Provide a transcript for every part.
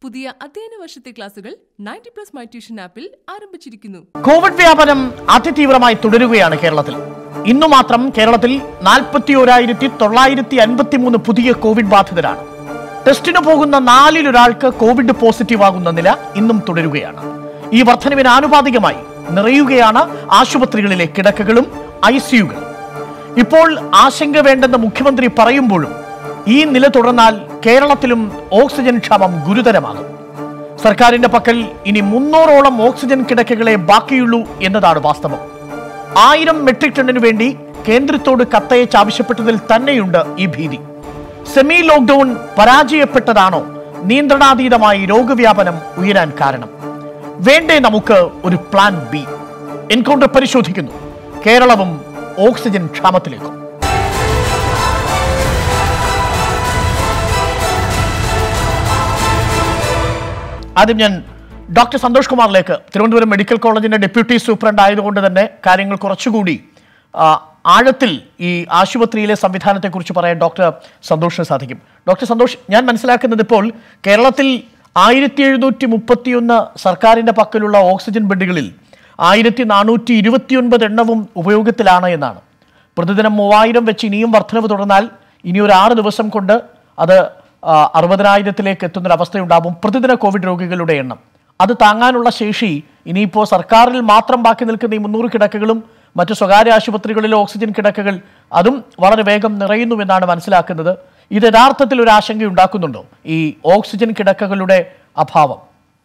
പുതിയ അധ്യയന വർഷത്തെ ക്ലാസുകൾ നയൻറ്റി പ്ലസ് മൈ ട്യൂഷൻ ആപ്പിൽ ആരംഭിച്ചിരിക്കുന്നു കോവിഡ് വ്യാപനം അതിതീവ്രമായി തുടരുകയാണ് കേരളത്തിൽ ഇന്നു മാത്രം കേരളത്തിൽ നാൽപ്പത്തി ഒരായിരത്തി തൊള്ളായിരത്തി അൻപത്തി മൂന്ന് പുതിയ കോവിഡ് ബാധിതരാണ് ടെസ്റ്റിന് പോകുന്ന നാലിലൊരാൾക്ക് കോവിഡ് പോസിറ്റീവ് ആകുന്ന നില ഇന്നും തുടരുകയാണ് ഈ വർധനവിന് ആനുപാതികമായി നിറയുകയാണ് ആശുപത്രികളിലെ കിടക്കകളും ഐ സിയുകളും ഇപ്പോൾ ആശങ്ക വേണ്ടെന്ന് മുഖ്യമന്ത്രി പറയുമ്പോഴും ഈ നില തുടർന്നാൽ കേരളത്തിലും ഓക്സിജൻ ക്ഷാമം ഗുരുതരമാകും സർക്കാരിന്റെ പക്കൽ ഇനി മുന്നൂറോളം ഓക്സിജൻ കിടക്കകളെ ബാക്കിയുള്ളൂ എന്നതാണ് വാസ്തവം ആയിരം മെട്രിക് ടണ്ണിന് വേണ്ടി കേന്ദ്രത്തോട് കത്തയച്ച് ആവശ്യപ്പെട്ടതിൽ തന്നെയുണ്ട് ഈ ഭീതി സെമി ലോക്ക്ഡൌൺ പരാജയപ്പെട്ടതാണോ നിയന്ത്രണാതീതമായി രോഗവ്യാപനം ഉയരാൻ കാരണം വേണ്ടേ നമുക്ക് ഒരു പ്ലാൻ ബി എൻകൗണ്ടർ പരിശോധിക്കുന്നു കേരളവും ഓക്സിജൻ ക്ഷാമത്തിലേക്കും ആദ്യം ഞാൻ ഡോക്ടർ സന്തോഷ് കുമാറിലേക്ക് തിരുവനന്തപുരം മെഡിക്കൽ കോളേജിന്റെ ഡെപ്യൂട്ടി സൂപ്രണ്ട് ആയതുകൊണ്ട് തന്നെ കാര്യങ്ങൾ കുറച്ചുകൂടി ആ, ആഴത്തിൽ ഈ ആശുപത്രിയിലെ സംവിധാനത്തെക്കുറിച്ച് പറയാൻ ഡോക്ടർ സന്തോഷിന് സാധിക്കും ഡോക്ടർ സന്തോഷ് ഞാൻ മനസ്സിലാക്കുന്നത് ഇപ്പോൾ കേരളത്തിൽ ആയിരത്തി എഴുന്നൂറ്റി മുപ്പത്തിയൊന്ന് സർക്കാരിന്റെ പക്കലുള്ള ഓക്സിജൻ ബെഡുകളിൽ ആയിരത്തി നാനൂറ്റി ഇരുപത്തിയൊൻപത് എണ്ണവും ഉപയോഗത്തിലാണ് എന്നാണ് പ്രതിദിനം മൂവായിരം വെച്ച് ഇനിയും വർധനവ് തുടർന്നാൽ ഇനി ഒരു ആറ് ദിവസം കൊണ്ട് അത് ആ, അറുപതിനായിരത്തിലേക്ക് എത്തുന്നൊരവസ്ഥയുണ്ടാവും പ്രതിദിന കോവിഡ് രോഗികളുടെ എണ്ണം അത് താങ്ങാനുള്ള ശേഷി ഇനിയിപ്പോൾ സർക്കാരിൽ മാത്രം ബാക്കി നിൽക്കുന്ന ഈ മുന്നൂറ് കിടക്കകളും മറ്റു സ്വകാര്യ ആശുപത്രികളിലെ ഓക്സിജൻ കിടക്കകൾ അതും വളരെ വേഗം നിറയുന്നുവെന്നാണ് മനസ്സിലാക്കുന്നത് ഇത് യഥാർത്ഥത്തിൽ ഒരു ആശങ്ക ഉണ്ടാക്കുന്നുണ്ടോ ഈ ഓക്സിജൻ കിടക്കകളുടെ അഭാവം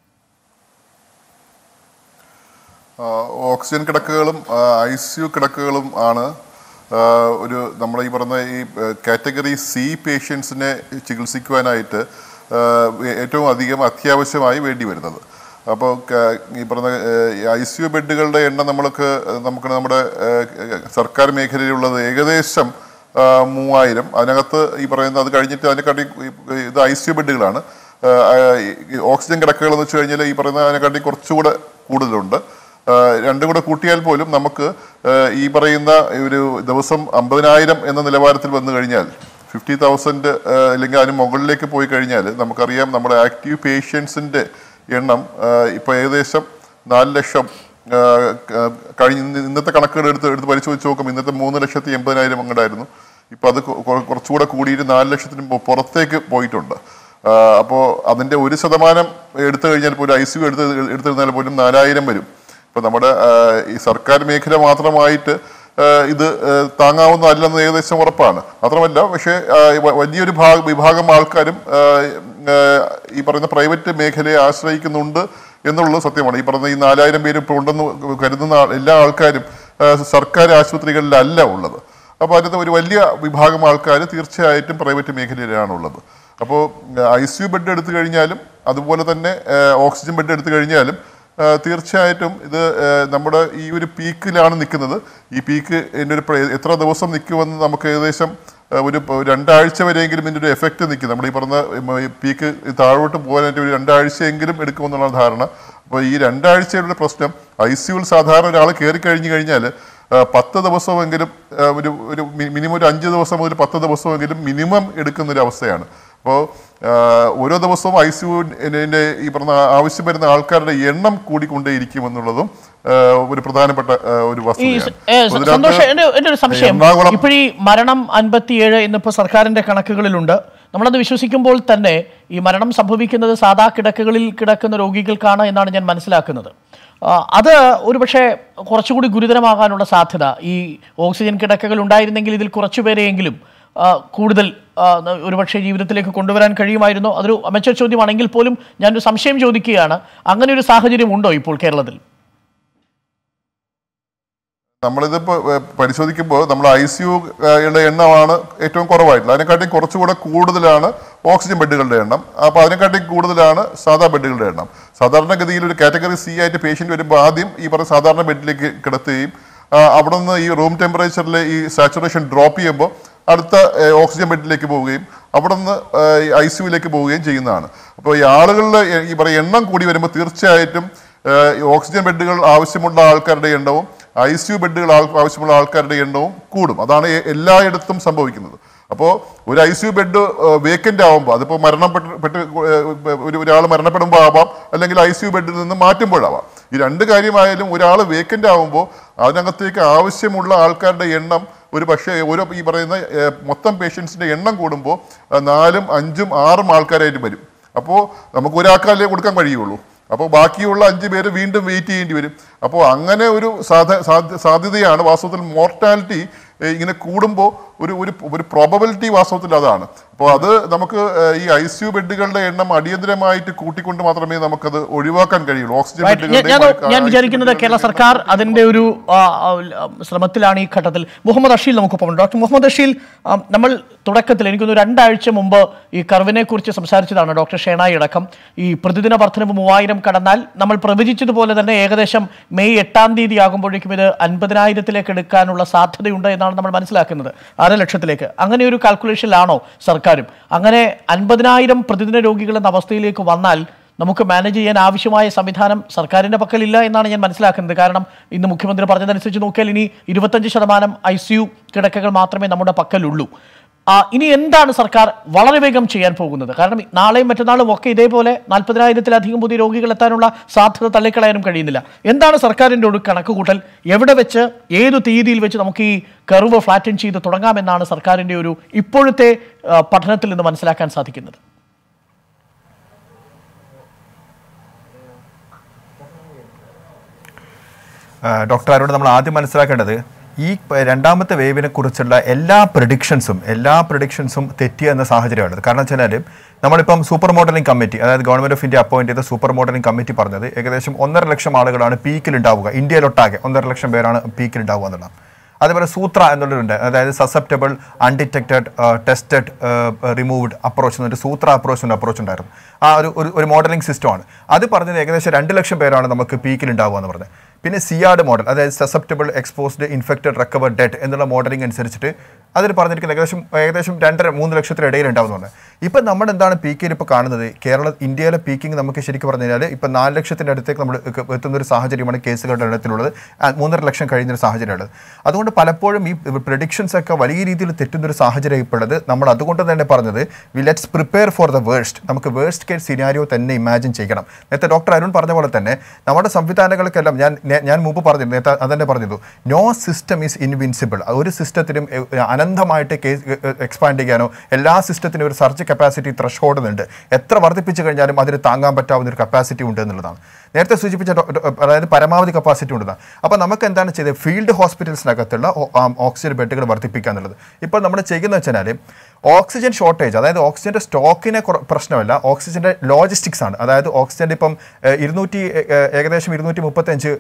ആ, ഓക്സിജൻ കിടക്കകളും ഐ സി യു കിടക്കകളും ആണ് ആ, ഒരു നമ്മുടെ ഈ പറഞ്ഞ ഈ കാറ്റഗറി സി പേഷ്യൻസിനെ ചികിത്സിക്കുവാനായിട്ട് ആ, ഏറ്റവും അധികം അത്യാവശ്യമായി വേണ്ടി വരുന്നത് അപ്പോൾ ഈ പറഞ്ഞ ഐ സി യു ബെഡുകളുടെ എണ്ണം നമ്മൾക്ക് നമുക്ക് നമ്മുടെ ആ, സർക്കാർ മേഖലയിലുള്ളത് ഏകദേശം ആ, മൂവായിരം അതിനകത്ത് ഈ പറയുന്ന അത് കഴിഞ്ഞിട്ട് അതിനെക്കാട്ടി ഈ- ഇത് ഐ സി യു ബെഡുകളാണ് ആ, ഈ ഓക്സിജൻ കിടക്കകൾ എന്ന് വെച്ച് കഴിഞ്ഞാൽ ഈ പറയുന്ന അതിനെക്കാട്ടി കുറച്ചുകൂടെ കൂടുതലുണ്ട് ആ, രണ്ടും കൂടെ കൂട്ടിയാൽ പോലും നമുക്ക് ആ, ഈ പറയുന്ന ഒരു ദിവസം അമ്പതിനായിരം എന്ന നിലവാരത്തിൽ വന്നു കഴിഞ്ഞാൽ ഫിഫ്റ്റി തൗസൻഡ് അല്ലെങ്കിൽ അതിന് മുകളിലേക്ക് പോയി കഴിഞ്ഞാൽ നമുക്കറിയാം നമ്മുടെ ആക്റ്റീവ് പേഷ്യൻസിൻ്റെ എണ്ണം ഇപ്പോൾ ഏകദേശം നാല് ലക്ഷം ആ, ക- കഴിഞ്ഞ ഇന്ന് ഇന്നത്തെ കണക്കുകൾ എടുത്ത് എടുത്ത് പരിശോധിച്ച് നോക്കുമ്പോൾ ഇന്നത്തെ മൂന്ന് ലക്ഷത്തി എൺപതിനായിരം അങ്ങോട്ടായിരുന്നു ഇപ്പോൾ അത് കൊ- കൊ- കുറച്ചുകൂടെ കൂടിയിട്ട് നാല് ലക്ഷത്തിന് പു- പുറത്തേക്ക് പോയിട്ടുണ്ട് അപ്പോൾ അതിൻ്റെ ഒരു ശതമാനം എടുത്തു കഴിഞ്ഞാൽ പോലും ഐ സി യു എടുത്ത് എടുത്തിരുന്നാൽ പോലും നാലായിരം വരും ഇപ്പൊ നമ്മുടെ ആ, ഈ സർക്കാർ മേഖല മാത്രമായിട്ട് ആ, ഇത് ആ, താങ്ങാവുന്നതല്ലെന്ന് ഏകദേശം ഉറപ്പാണ് മാത്രമല്ല പക്ഷേ ആ, വ- വലിയൊരു ഭാഗ വിഭാഗം ആൾക്കാരും ആ, ആ, ഈ പറയുന്ന പ്രൈവറ്റ് മേഖലയെ ആശ്രയിക്കുന്നുണ്ട് എന്നുള്ളത് സത്യമാണ് ഈ പറഞ്ഞ ഈ നാലായിരം പേര് ഇപ്പോൾ ഉണ്ടെന്ന് കരുതുന്ന ആൾ- എല്ലാ ആൾക്കാരും ആ, സർക്കാർ ആശുപത്രികളിലല്ല ഉള്ളത് അപ്പോൾ അതിനകത്ത് ഒരു വലിയ വിഭാഗം ആൾക്കാർ തീർച്ചയായിട്ടും പ്രൈവറ്റ് മേഖലയിലാണുള്ളത് അപ്പോൾ ഐ സി യു ബെഡ് എടുത്തു കഴിഞ്ഞാലും അതുപോലെ തന്നെ ആ, ഓക്സിജൻ ബെഡ് എടുത്തു കഴിഞ്ഞാലും ആ, തീർച്ചയായിട്ടും ഇത് ആ, നമ്മുടെ ഈ ഒരു പീക്കിലാണ് നിൽക്കുന്നത് ഈ പീക്ക് ഇതിൻ്റെ ഒരു പ്ര- എത്ര ദിവസം നിൽക്കുമെന്ന് നമുക്ക് ഏകദേശം ആ, ഒരു പ- രണ്ടാഴ്ച വരെയെങ്കിലും ഇതിൻ്റെ ഒരു എഫക്റ്റ് നിൽക്കും നമ്മൾ ഈ പറഞ്ഞ ഉം, ഈ പീക്ക് താഴോട്ട് പോകാനായിട്ട് ഒരു രണ്ടാഴ്ചയെങ്കിലും എടുക്കുമെന്നുള്ള ധാരണ അപ്പോൾ ഈ രണ്ടാഴ്ചയുടെ പ്രശ്നം ഐ സിയുവിൽ സാധാരണ ഒരാൾ കയറി കഴിഞ്ഞു കഴിഞ്ഞാൽ ആ, പത്ത് ദിവസമെങ്കിലും ആ, ഒരു ഒരു മി- മിനിമം ഒരു അഞ്ച് ദിവസം മുതൽ പത്ത് ദിവസമെങ്കിലും മിനിമം എടുക്കുന്ന ഒരു അവസ്ഥയാണ് അപ്പോൾ ഓരോ ദിവസവും ഐ സി യുവിൻ്റെ ഈ പറഞ്ഞ ആവശ്യം വരുന്ന ആൾക്കാരുടെ എണ്ണം കൂടിക്കൊണ്ടേയിരിക്കും എന്നുള്ളതും ആ, ഒരു പ്രധാനപ്പെട്ട ആ, ഒരു ഈ വസ്തുതയാണ് ഏ, അപ്പോൾ സന്തോഷം ഇതിനകത്ത് എന്റെ എന്റെ ഒരു സംശയം എറണാകുളം ഇപ്പോഴീ മരണം അൻപത്തിയേഴ് എന്നിപ്പോ സർക്കാരിന്റെ കണക്കുകളിലുണ്ട് നമ്മളത് വിശ്വസിക്കുമ്പോൾ തന്നെ ഈ മരണം സംഭവിക്കുന്നത് സാധാ കിടക്കകളിൽ കിടക്കുന്ന രോഗികൾക്കാണ് എന്നാണ് ഞാൻ മനസ്സിലാക്കുന്നത് ആ, അത് ഒരുപക്ഷെ കുറച്ചുകൂടി ഗുരുതരമാകാനുള്ള സാധ്യത ഈ ഓക്സിജൻ കിടക്കകൾ ഉണ്ടായിരുന്നെങ്കിൽ ഇതിൽ കുറച്ചുപേരെയെങ്കിലും ആ, കൂടുതൽ ആ, ഒരുപക്ഷെ ജീവിതത്തിലേക്ക് കൊണ്ടുവരാൻ കഴിയുമായിരുന്നോ അതൊരു അമച്ചർ ചോദ്യമാണെങ്കിൽ പോലും ഞാനൊരു സംശയം ചോദിക്കുകയാണ് അങ്ങനെ ഒരു സാഹചര്യം ഉണ്ടോ ഇപ്പോൾ കേരളത്തിൽ നമ്മളിതിപ്പോൾ പരിശോധിക്കുമ്പോൾ നമ്മൾ ഐ സി യുടെ എണ്ണമാണ് ഏറ്റവും കുറവായിട്ടുള്ളത് അതിനെക്കാട്ടിയും കുറച്ചുകൂടെ കൂടുതലാണ് ഓക്സിജൻ ബെഡുകളുടെ എണ്ണം അപ്പോൾ അതിനെക്കാട്ടിയും കൂടുതലാണ് സാധാ ബെഡുകളുടെ എണ്ണം സാധാരണഗതിയിൽ ഒരു കാറ്റഗറി സി ആയിട്ട് പേഷ്യൻ്റ് വരുമ്പോൾ ആദ്യം ഈ പറഞ്ഞ സാധാരണ ബെഡിലേക്ക് കിടത്തുകയും ആ, അവിടെ നിന്ന് ഈ റൂം ടെമ്പറേച്ചറിൽ ഈ സാച്ചുറേഷൻ ഡ്രോപ്പ് ചെയ്യുമ്പോൾ അടുത്ത ഏ, ഓക്സിജൻ ബെഡിലേക്ക് പോവുകയും അവിടെ നിന്ന് ഐ സിയുവിലേക്ക് പോവുകയും ചെയ്യുന്നതാണ് അപ്പോൾ ഈ ആളുകളുടെ എ- ഈ പറയുന്ന എണ്ണം കൂടി വരുമ്പോൾ തീർച്ചയായിട്ടും ഏ, ഈ ഓക്സിജൻ ബെഡുകൾ ആവശ്യമുള്ള ആൾക്കാരുടെ എണ്ണവും ഐ സി യു ബെഡുകൾ ആൾ- ആവശ്യമുള്ള ആൾക്കാരുടെ എണ്ണവും കൂടും അതാണ് എ- എല്ലായിടത്തും സംഭവിക്കുന്നത് അപ്പോൾ ഒരു I C U bed vacant ആവുമ്പോൾ അതിപ്പോൾ മരണപ്പെട്ട് പെട്ട് ഏഹ്, ഒരു ഒരാൾ മരണപ്പെടുമ്പോൾ ആവാം അല്ലെങ്കിൽ ഐ സി യു ബെഡിൽ നിന്ന് മാറ്റുമ്പോഴാവാം ഈ രണ്ട് കാര്യമായാലും ഒരാൾ വേക്കൻ്റ് ആവുമ്പോൾ അതിനകത്തേക്ക് ആവശ്യമുള്ള ആൾക്കാരുടെ എണ്ണം ഒരു പക്ഷേ ഓരോ ഈ പറയുന്ന ഏഹ്, മൊത്തം പേഷ്യൻസിന്റെ എണ്ണം കൂടുമ്പോൾ ആ, നാലും അഞ്ചും ആറും ആൾക്കാരായിട്ട് വരും അപ്പോൾ നമുക്ക് ഒരാൾക്കല്ലേ കൊടുക്കാൻ കഴിയുള്ളൂ അപ്പോൾ ബാക്കിയുള്ള അഞ്ച് പേര് വീണ്ടും വെയിറ്റ് ചെയ്യേണ്ടി വരും അപ്പോൾ അങ്ങനെ ഒരു സാധ സാധ്യ- സാധ്യതയാണ് വാസ്തവത്തിൽ മോർട്ടാലിറ്റി ഇങ്ങനെ കൂടുമ്പോൾ ഒരു ഒരു ഒരു പ്രോബബിലിറ്റി വാസ്തവത്തിൽ അതാണ് അപ്പോൾ അത് നമുക്ക് ഏഹ്, ഈ ഐ സി യു ബെഡുകളുടെ എണ്ണം അടിയന്തരമായിട്ട് കൂട്ടിക്കൊണ്ട് മാത്രമേ നമുക്കത് ഒഴിവാക്കാൻ കഴിയുള്ളൂ ഓക്സിജൻ Right. ഞാൻ- ഞാൻ ഞാൻ വിചാരിക്കുന്നത് കേരള സർക്കാർ അതിന്റെ ഒരു ആ, ആ, ശ്രമത്തിലാണ് ഈ ഘട്ടത്തിൽ മുഹമ്മദ് അഷീൽ നമുക്കൊപ്പം ഡോക്ടർ മുഹമ്മദ് അഷീൽ ആ, നമ്മൾ തുടക്കത്തിൽ എനിക്കൊന്ന് രണ്ടാഴ്ച മുമ്പ് ഈ കർവിനെ കുറിച്ച് സംസാരിച്ചതാണ് ഡോക്ടർ ഷേണായി അടക്കം ഈ പ്രതിദിന വർധനവ് മൂവായിരം കടന്നാൽ നമ്മൾ പ്രവചിച്ചതുപോലെ തന്നെ ഏകദേശം മെയ് എട്ടാം തീയതി ആകുമ്പോഴേക്കും ഇത് അൻപതിനായിരത്തിലേക്ക് എടുക്കാനുള്ള സാധ്യതയുണ്ട് എന്നാണ് നമ്മൾ മനസ്സിലാക്കുന്നത് അര ലക്ഷത്തിലേക്ക് അങ്ങനെ ഒരു കാൽക്കുലേഷനിലാണോ സർക്കാരും അങ്ങനെ അൻപതിനായിരം പ്രതിദിന രോഗികൾ എന്ന അവസ്ഥയിലേക്ക് വന്നാൽ നമുക്ക് മാനേജ് ചെയ്യാൻ ആവശ്യമായ സംവിധാനം സർക്കാരിന്റെ പക്കലില്ല എന്നാണ് ഞാൻ മനസ്സിലാക്കുന്നത് കാരണം ഇന്ന് മുഖ്യമന്ത്രി പറഞ്ഞതനുസരിച്ച് നോക്കിയാൽ ഇനി ഇരുപത്തഞ്ച് ശതമാനം ഐ സി യു കിടക്കകൾ മാത്രമേ നമ്മുടെ പക്കലുള്ളൂ ആ, ഇനി എന്താണ് സർക്കാർ വളരെ വേഗം ചെയ്യാൻ പോകുന്നത് കാരണം നാളെയും മറ്റന്നാളും ഒക്കെ ഇതേപോലെ നാൽപ്പതിനായിരത്തിലധികം പുതിയ രോഗികൾ എത്താനുള്ള സാധ്യത തള്ളിക്കളയാനും കഴിയുന്നില്ല എന്താണ് സർക്കാരിന്റെ ഒരു കണക്കുകൂട്ടൽ എവിടെ വെച്ച് ഏതു തീയതിയിൽ വെച്ച് നമുക്ക് ഈ കർവ് ഫ്ലാറ്റൻ ചെയ്ത് തുടങ്ങാമെന്നാണ് സർക്കാരിന്റെ ഒരു ഇപ്പോഴത്തെ ആ, പഠനത്തിൽ നിന്ന് മനസ്സിലാക്കാൻ സാധിക്കുന്നത് ആ, ഡോക്ടർ അരുൺ നമ്മൾ ആദ്യം മനസ്സിലാക്കേണ്ടത് ഈ പ- രണ്ടാമത്തെ വേവിനെ കുറിച്ചുള്ള എല്ലാ പ്രഡിക്ഷൻസും എല്ലാ പ്രഡിക്ഷൻസും തെറ്റിയ എന്ന സാഹചര്യമാണ് കാരണം വെച്ചാൽ നമ്മളിപ്പം സൂപ്പർ മോഡലിംഗ് കമ്മിറ്റി അതായത് ഗവൺമെന്റ് ഓഫ് ഇന്ത്യ അപ്പോയിന്റ് ചെയ്ത സൂപ്പർ മോഡലിംഗ് കമ്മിറ്റി പറഞ്ഞത് ഏകദേശം ഒന്നര ലക്ഷം ആളുകളാണ് പീക്കിൽ ഉണ്ടാവുക ഇന്ത്യയിലൊട്ടാകെ ഒന്നര ലക്ഷം പേരാണ് പീക്കിൽ ഉണ്ടാവുക എന്നുള്ളത് അതേപോലെ സൂത്ര എന്നുള്ളതുണ്ട് അതായത് susceptible undetected tested removed approach എന്നൊരു സൂത്ര അപ്രോച്ച് എന്ന അപ്രോച്ച് ഉണ്ടായിരുന്നു ആ ഒരു ഒരു- ഒരു മോഡലിംഗ് സിസ്റ്റമാണ് അത് പറഞ്ഞത് ഏകദേശം രണ്ട് ലക്ഷം പേരാണ് നമുക്ക് പീക്കിൽ ഉണ്ടാവുക എന്ന് പറഞ്ഞത് പിന്നെ സിയാഡ് മോഡൽ അതായത് susceptible exposed infected recover dead എന്നുള്ള മോഡലിംഗ് അനുസരിച്ചിട്ട് അതിൽ പറഞ്ഞിരിക്കുന്നത് ഏകദേശം ഏകദേശം രണ്ടര മൂന്ന് ലക്ഷത്തിന് ഇടയിൽ ഉണ്ടാവുന്നുണ്ട് ഇപ്പം നമ്മൾ എന്താണ് പീക്കിൽ ഇപ്പോൾ കാണുന്നത് കേരള ഇന്ത്യയിലെ പീക്കിംഗ് നമുക്ക് ശരിക്കും പറഞ്ഞു കഴിഞ്ഞാൽ ഇപ്പം നാല് ലക്ഷത്തിൻ്റെ അടുത്തേക്ക് നമ്മൾ എത്തുന്ന ഒരു സാഹചര്യമാണ് കേസുകളുടെ എണ്ണത്തിലുള്ളത് ആ, മൂന്നര ലക്ഷം കഴിയുന്നൊരു സാഹചര്യമുള്ളത് അതുകൊണ്ട് പലപ്പോഴും ഈ പ്രഡിക്ഷൻസ് ഒക്കെ വലിയ രീതിയിൽ തെറ്റുന്നൊരു സാഹചര്യം ഇപ്പോഴത് നമ്മൾ അതുകൊണ്ട് തന്നെ പറഞ്ഞത് we let's prepare for the worst നമുക്ക് വേഴ്സ്റ്റ് കേസ് സിനാരിയോ തന്നെ ഇമാജിൻ ചെയ്യണം നേരത്തെ ഡോക്ടർ അരുൺ പറഞ്ഞ പോലെ തന്നെ നമ്മുടെ സംവിധാനങ്ങൾക്കെല്ലാം ഞാൻ നേ- ഞാൻ മുമ്പ് പറഞ്ഞു നേരത്തെ അതന്നെ പറഞ്ഞിരുന്നു നോ സിസ്റ്റം ഈസ് ഇൻവിൻസിബിൾ ഒരു സിസ്റ്റത്തിനും എ- അനന്തമായിട്ട് കേസ് എക്സ്പാൻഡ് ചെയ്യാനോ എല്ലാ സിസ്റ്റത്തിനും ഒരു സർജ് കപ്പാസിറ്റി ത്രഷ് ഉണ്ട് എത്ര വർദ്ധിപ്പിച്ചു കഴിഞ്ഞാലും അതിന് താങ്ങാൻ പറ്റാവുന്ന ഒരു കപ്പാസിറ്റി ഉണ്ട് എന്നുള്ളതാണ് നേരത്തെ സൂചിപ്പിച്ച ഡോ- ഡോ- അതായത് പരമാവധി കപ്പാസിറ്റി ഉണ്ടെന്നാണ് അപ്പോൾ നമുക്ക് എന്താണ് ചെയ്തത് ഫീൽഡ് ഹോസ്പിറ്റൽസിനകത്തുള്ള ഓ- ആം, ഓക്സിജൻ ബെഡുകൾ വർദ്ധിപ്പിക്കുക എന്നുള്ളത് ഇപ്പോൾ നമ്മൾ ചെയ്യുന്നത് വെച്ചാൽ ഓക്സിജൻ ഷോർട്ടേജ് അതായത് ഓക്സിജൻ്റെ സ്റ്റോക്കിനെ കുറ- പ്രശ്നമല്ല ഓക്സിജൻ്റെ ലോജിസ്റ്റിക്സ് ആണ് അതായത് ഓക്സിജൻ്റെ ഇപ്പം ഏഹ്, ഇരുന്നൂറ്റി ഏഹ്, ഏകദേശം ഇരുന്നൂറ്റി മുപ്പത്തഞ്ച്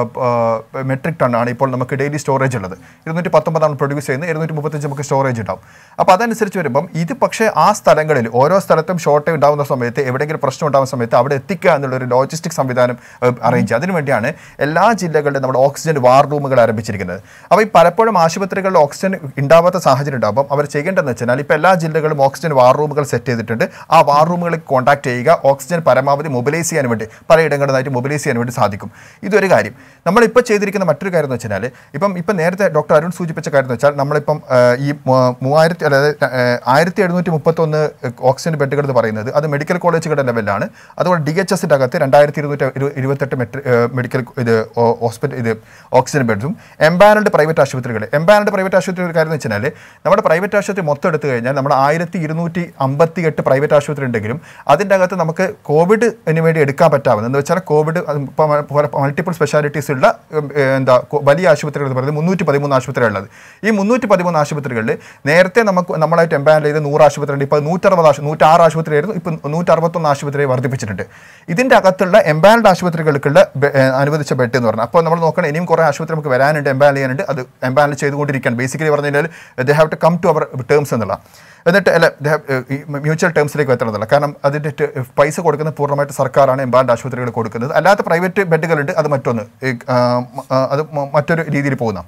മെട്രിക് ടൺ ആണ് ഇപ്പോൾ നമുക്ക് ഡെയിലി സ്റ്റോറേജ് ഉള്ളത് ഇരുന്നൂറ്റി പത്തൊമ്പതാണ് പ്രൊഡ്യൂസ് ചെയ്യുന്നത് ഇരുന്നൂറ്റി മുപ്പത്തഞ്ച് നമുക്ക് സ്റ്റോറേജ് ഉണ്ടാവും അപ്പോൾ അതനുസരിച്ച് വരുമ്പം ഇത് പക്ഷേ ആ സ്ഥലങ്ങളിൽ ഓരോ സ്ഥലത്തും ഷോർട്ടേജ് ഉണ്ടാകുന്ന സമയത്ത് എവിടെയെങ്കിലും പ്രശ്നം ഉണ്ടാകുന്ന സമയത്ത് അവിടെ എത്തിക്കുക എന്നുള്ള ഒരു ലോജിസ്റ്റിക് സംവിധാനം അറേഞ്ച് ചെയ്യുക അതിനുവേണ്ടിയാണ് എല്ലാ ജില്ലകളിലും നമ്മുടെ ഓക്സിജൻ വാർ റൂമുകൾ ആരംഭിച്ചിരിക്കുന്നത് അപ്പോൾ ഈ പലപ്പോഴും ആശുപത്രികളിൽ ഓക്സിജൻ ഉണ്ടാവാത്ത സാഹചര്യം ഉണ്ടാകുമ്പോൾ അവർ ചെയ്യേണ്ടതെന്ന് വെച്ചാൽ ഇപ്പോൾ എല്ലാ ജില്ലകളും ഓക്സിജൻ വാർ റൂമുകൾ സെറ്റ് ചെയ്തിട്ടുണ്ട് ആ വാർ റൂമുകളിൽ കോൺടാക്ട് ചെയ്യുക ഓക്സിജൻ പരമാവധി മൊബിലൈസ് ചെയ്യാൻ വേണ്ടി പലയിടങ്ങളിലായിട്ട് മൊബിലൈസ് ചെയ്യാൻ വേണ്ടി സാധിക്കും ഇതൊരു കാര്യം നമ്മളിപ്പോൾ ചെയ്തിരിക്കുന്ന മറ്റൊരു കാര്യം എന്ന് വെച്ചാൽ ഇപ്പം ഇപ്പം നേരത്തെ ഡോക്ടർ അരുൺ സൂചിപ്പിച്ച കാര്യം എന്ന് വെച്ചാൽ നമ്മളിപ്പം ആ, ഈ മൂ- മൂവായിരത്തി അതായത് ആയിരത്തി എഴുന്നൂറ്റി മുപ്പത്തൊന്ന് ഓക്സിജൻ ബെഡുകൾ എന്ന് പറയുന്നത് അത് മെഡിക്കൽ കോളേജുകളുടെ ലെവലിലാണ് അതുപോലെ ഡി എച്ച് എസിൻ്റെ അകത്ത് രണ്ടായിരത്തി ഇരുന്നൂറ്റി ഇരു- ഇരുപത്തെട്ട് മെട്രി മെഡിക്കൽ ഇത് ഹോസ്പിറ്റൽ ഇത് ഓക്സിജൻ ബെഡ്സും എംപാനൽഡ് പ്രൈവറ്റ് ആശുപത്രികൾ എംപാനൽഡ് പ്രൈവറ്റ് ആശുപത്രി ഒരു കാര്യം എന്ന് വെച്ചാൽ നമ്മുടെ പ്രൈവറ്റ് ആശുപത്രി മൊത്തം എടുത്തു കഴിഞ്ഞാൽ നമ്മുടെ ആയിരത്തി ഇരുന്നൂറ്റി അമ്പത്തി എട്ട് പ്രൈവറ്റ് ആശുപത്രി ഉണ്ടെങ്കിലും അതിൻ്റെ അകത്ത് നമുക്ക് കോവിഡിന് വേണ്ടി എടുക്കാൻ പറ്റാവുന്ന എന്ന് വെച്ചാൽ കോവിഡ് മൾട്ടിപ്പിൾ സ്പെഷ്യാലിറ്റീസ് ഉള്ള ഉം, ഏഹ്, എന്താ കൊ- വലിയ ആശുപത്രികൾ എന്ന് പറയുന്നത് മുന്നൂറ്റി പതിമൂന്ന് ആശുപത്രികളുള്ളത് ഈ മുന്നൂറ്റി പതിമൂന്ന് ആശുപത്രികളിൽ നേരത്തെ നമുക്ക് നമ്മളായിട്ട് എംപാനൽ ചെയ്ത് നൂറ് ആശുപത്രി ഉണ്ട് ഇപ്പോൾ നൂറ്ററുപത് ആശു നൂറ്റാറ് ആശുപത്രി ആയിരുന്നു ഇപ്പം നൂറ്ററുപത്തൊന്ന് ആശുപത്രിയെ വർദ്ധിപ്പിച്ചിട്ടുണ്ട് ഇതിൻ്റെ അകത്തുള്ള എംപാനൽഡ് ആശുപത്രികൾക്കുള്ള ബെ- ഏഹ്, അനുവദിച്ച ബെഡ് എന്ന് പറഞ്ഞാൽ അപ്പോൾ നമ്മൾ നോക്കണം ഇനിയും കുറേ ആശുപത്രി നമുക്ക് വരാനുണ്ട് എംപാനൽ ചെയ്യാനുണ്ട് അത് എംപാനൽ ചെയ്തുകൊണ്ടിരിക്കുകയാണ് ബേസിക്കലി പറഞ്ഞു കഴിഞ്ഞാൽ they have to come to our terms എന്നുള്ള എന്നിട്ട് അല്ല മ്യൂച്വൽ ടേംസിലേക്ക് എത്തണമെന്നില്ല കാരണം അതിൻ്റെ ടെ- പൈസ കൊടുക്കുന്നത് പൂർണ്ണമായിട്ട് സർക്കാരാണ് എംപാനൽഡ് ആശുപത്രികൾ കൊടുക്കുന്നത് അല്ലാത്ത പ്രൈവറ്റ് ബെഡുകളുണ്ട് അത് മറ്റൊന്ന് ഈ, ആ, മ- ആ, അത് മ- മറ്റൊരു രീതിയിൽ പോകുന്ന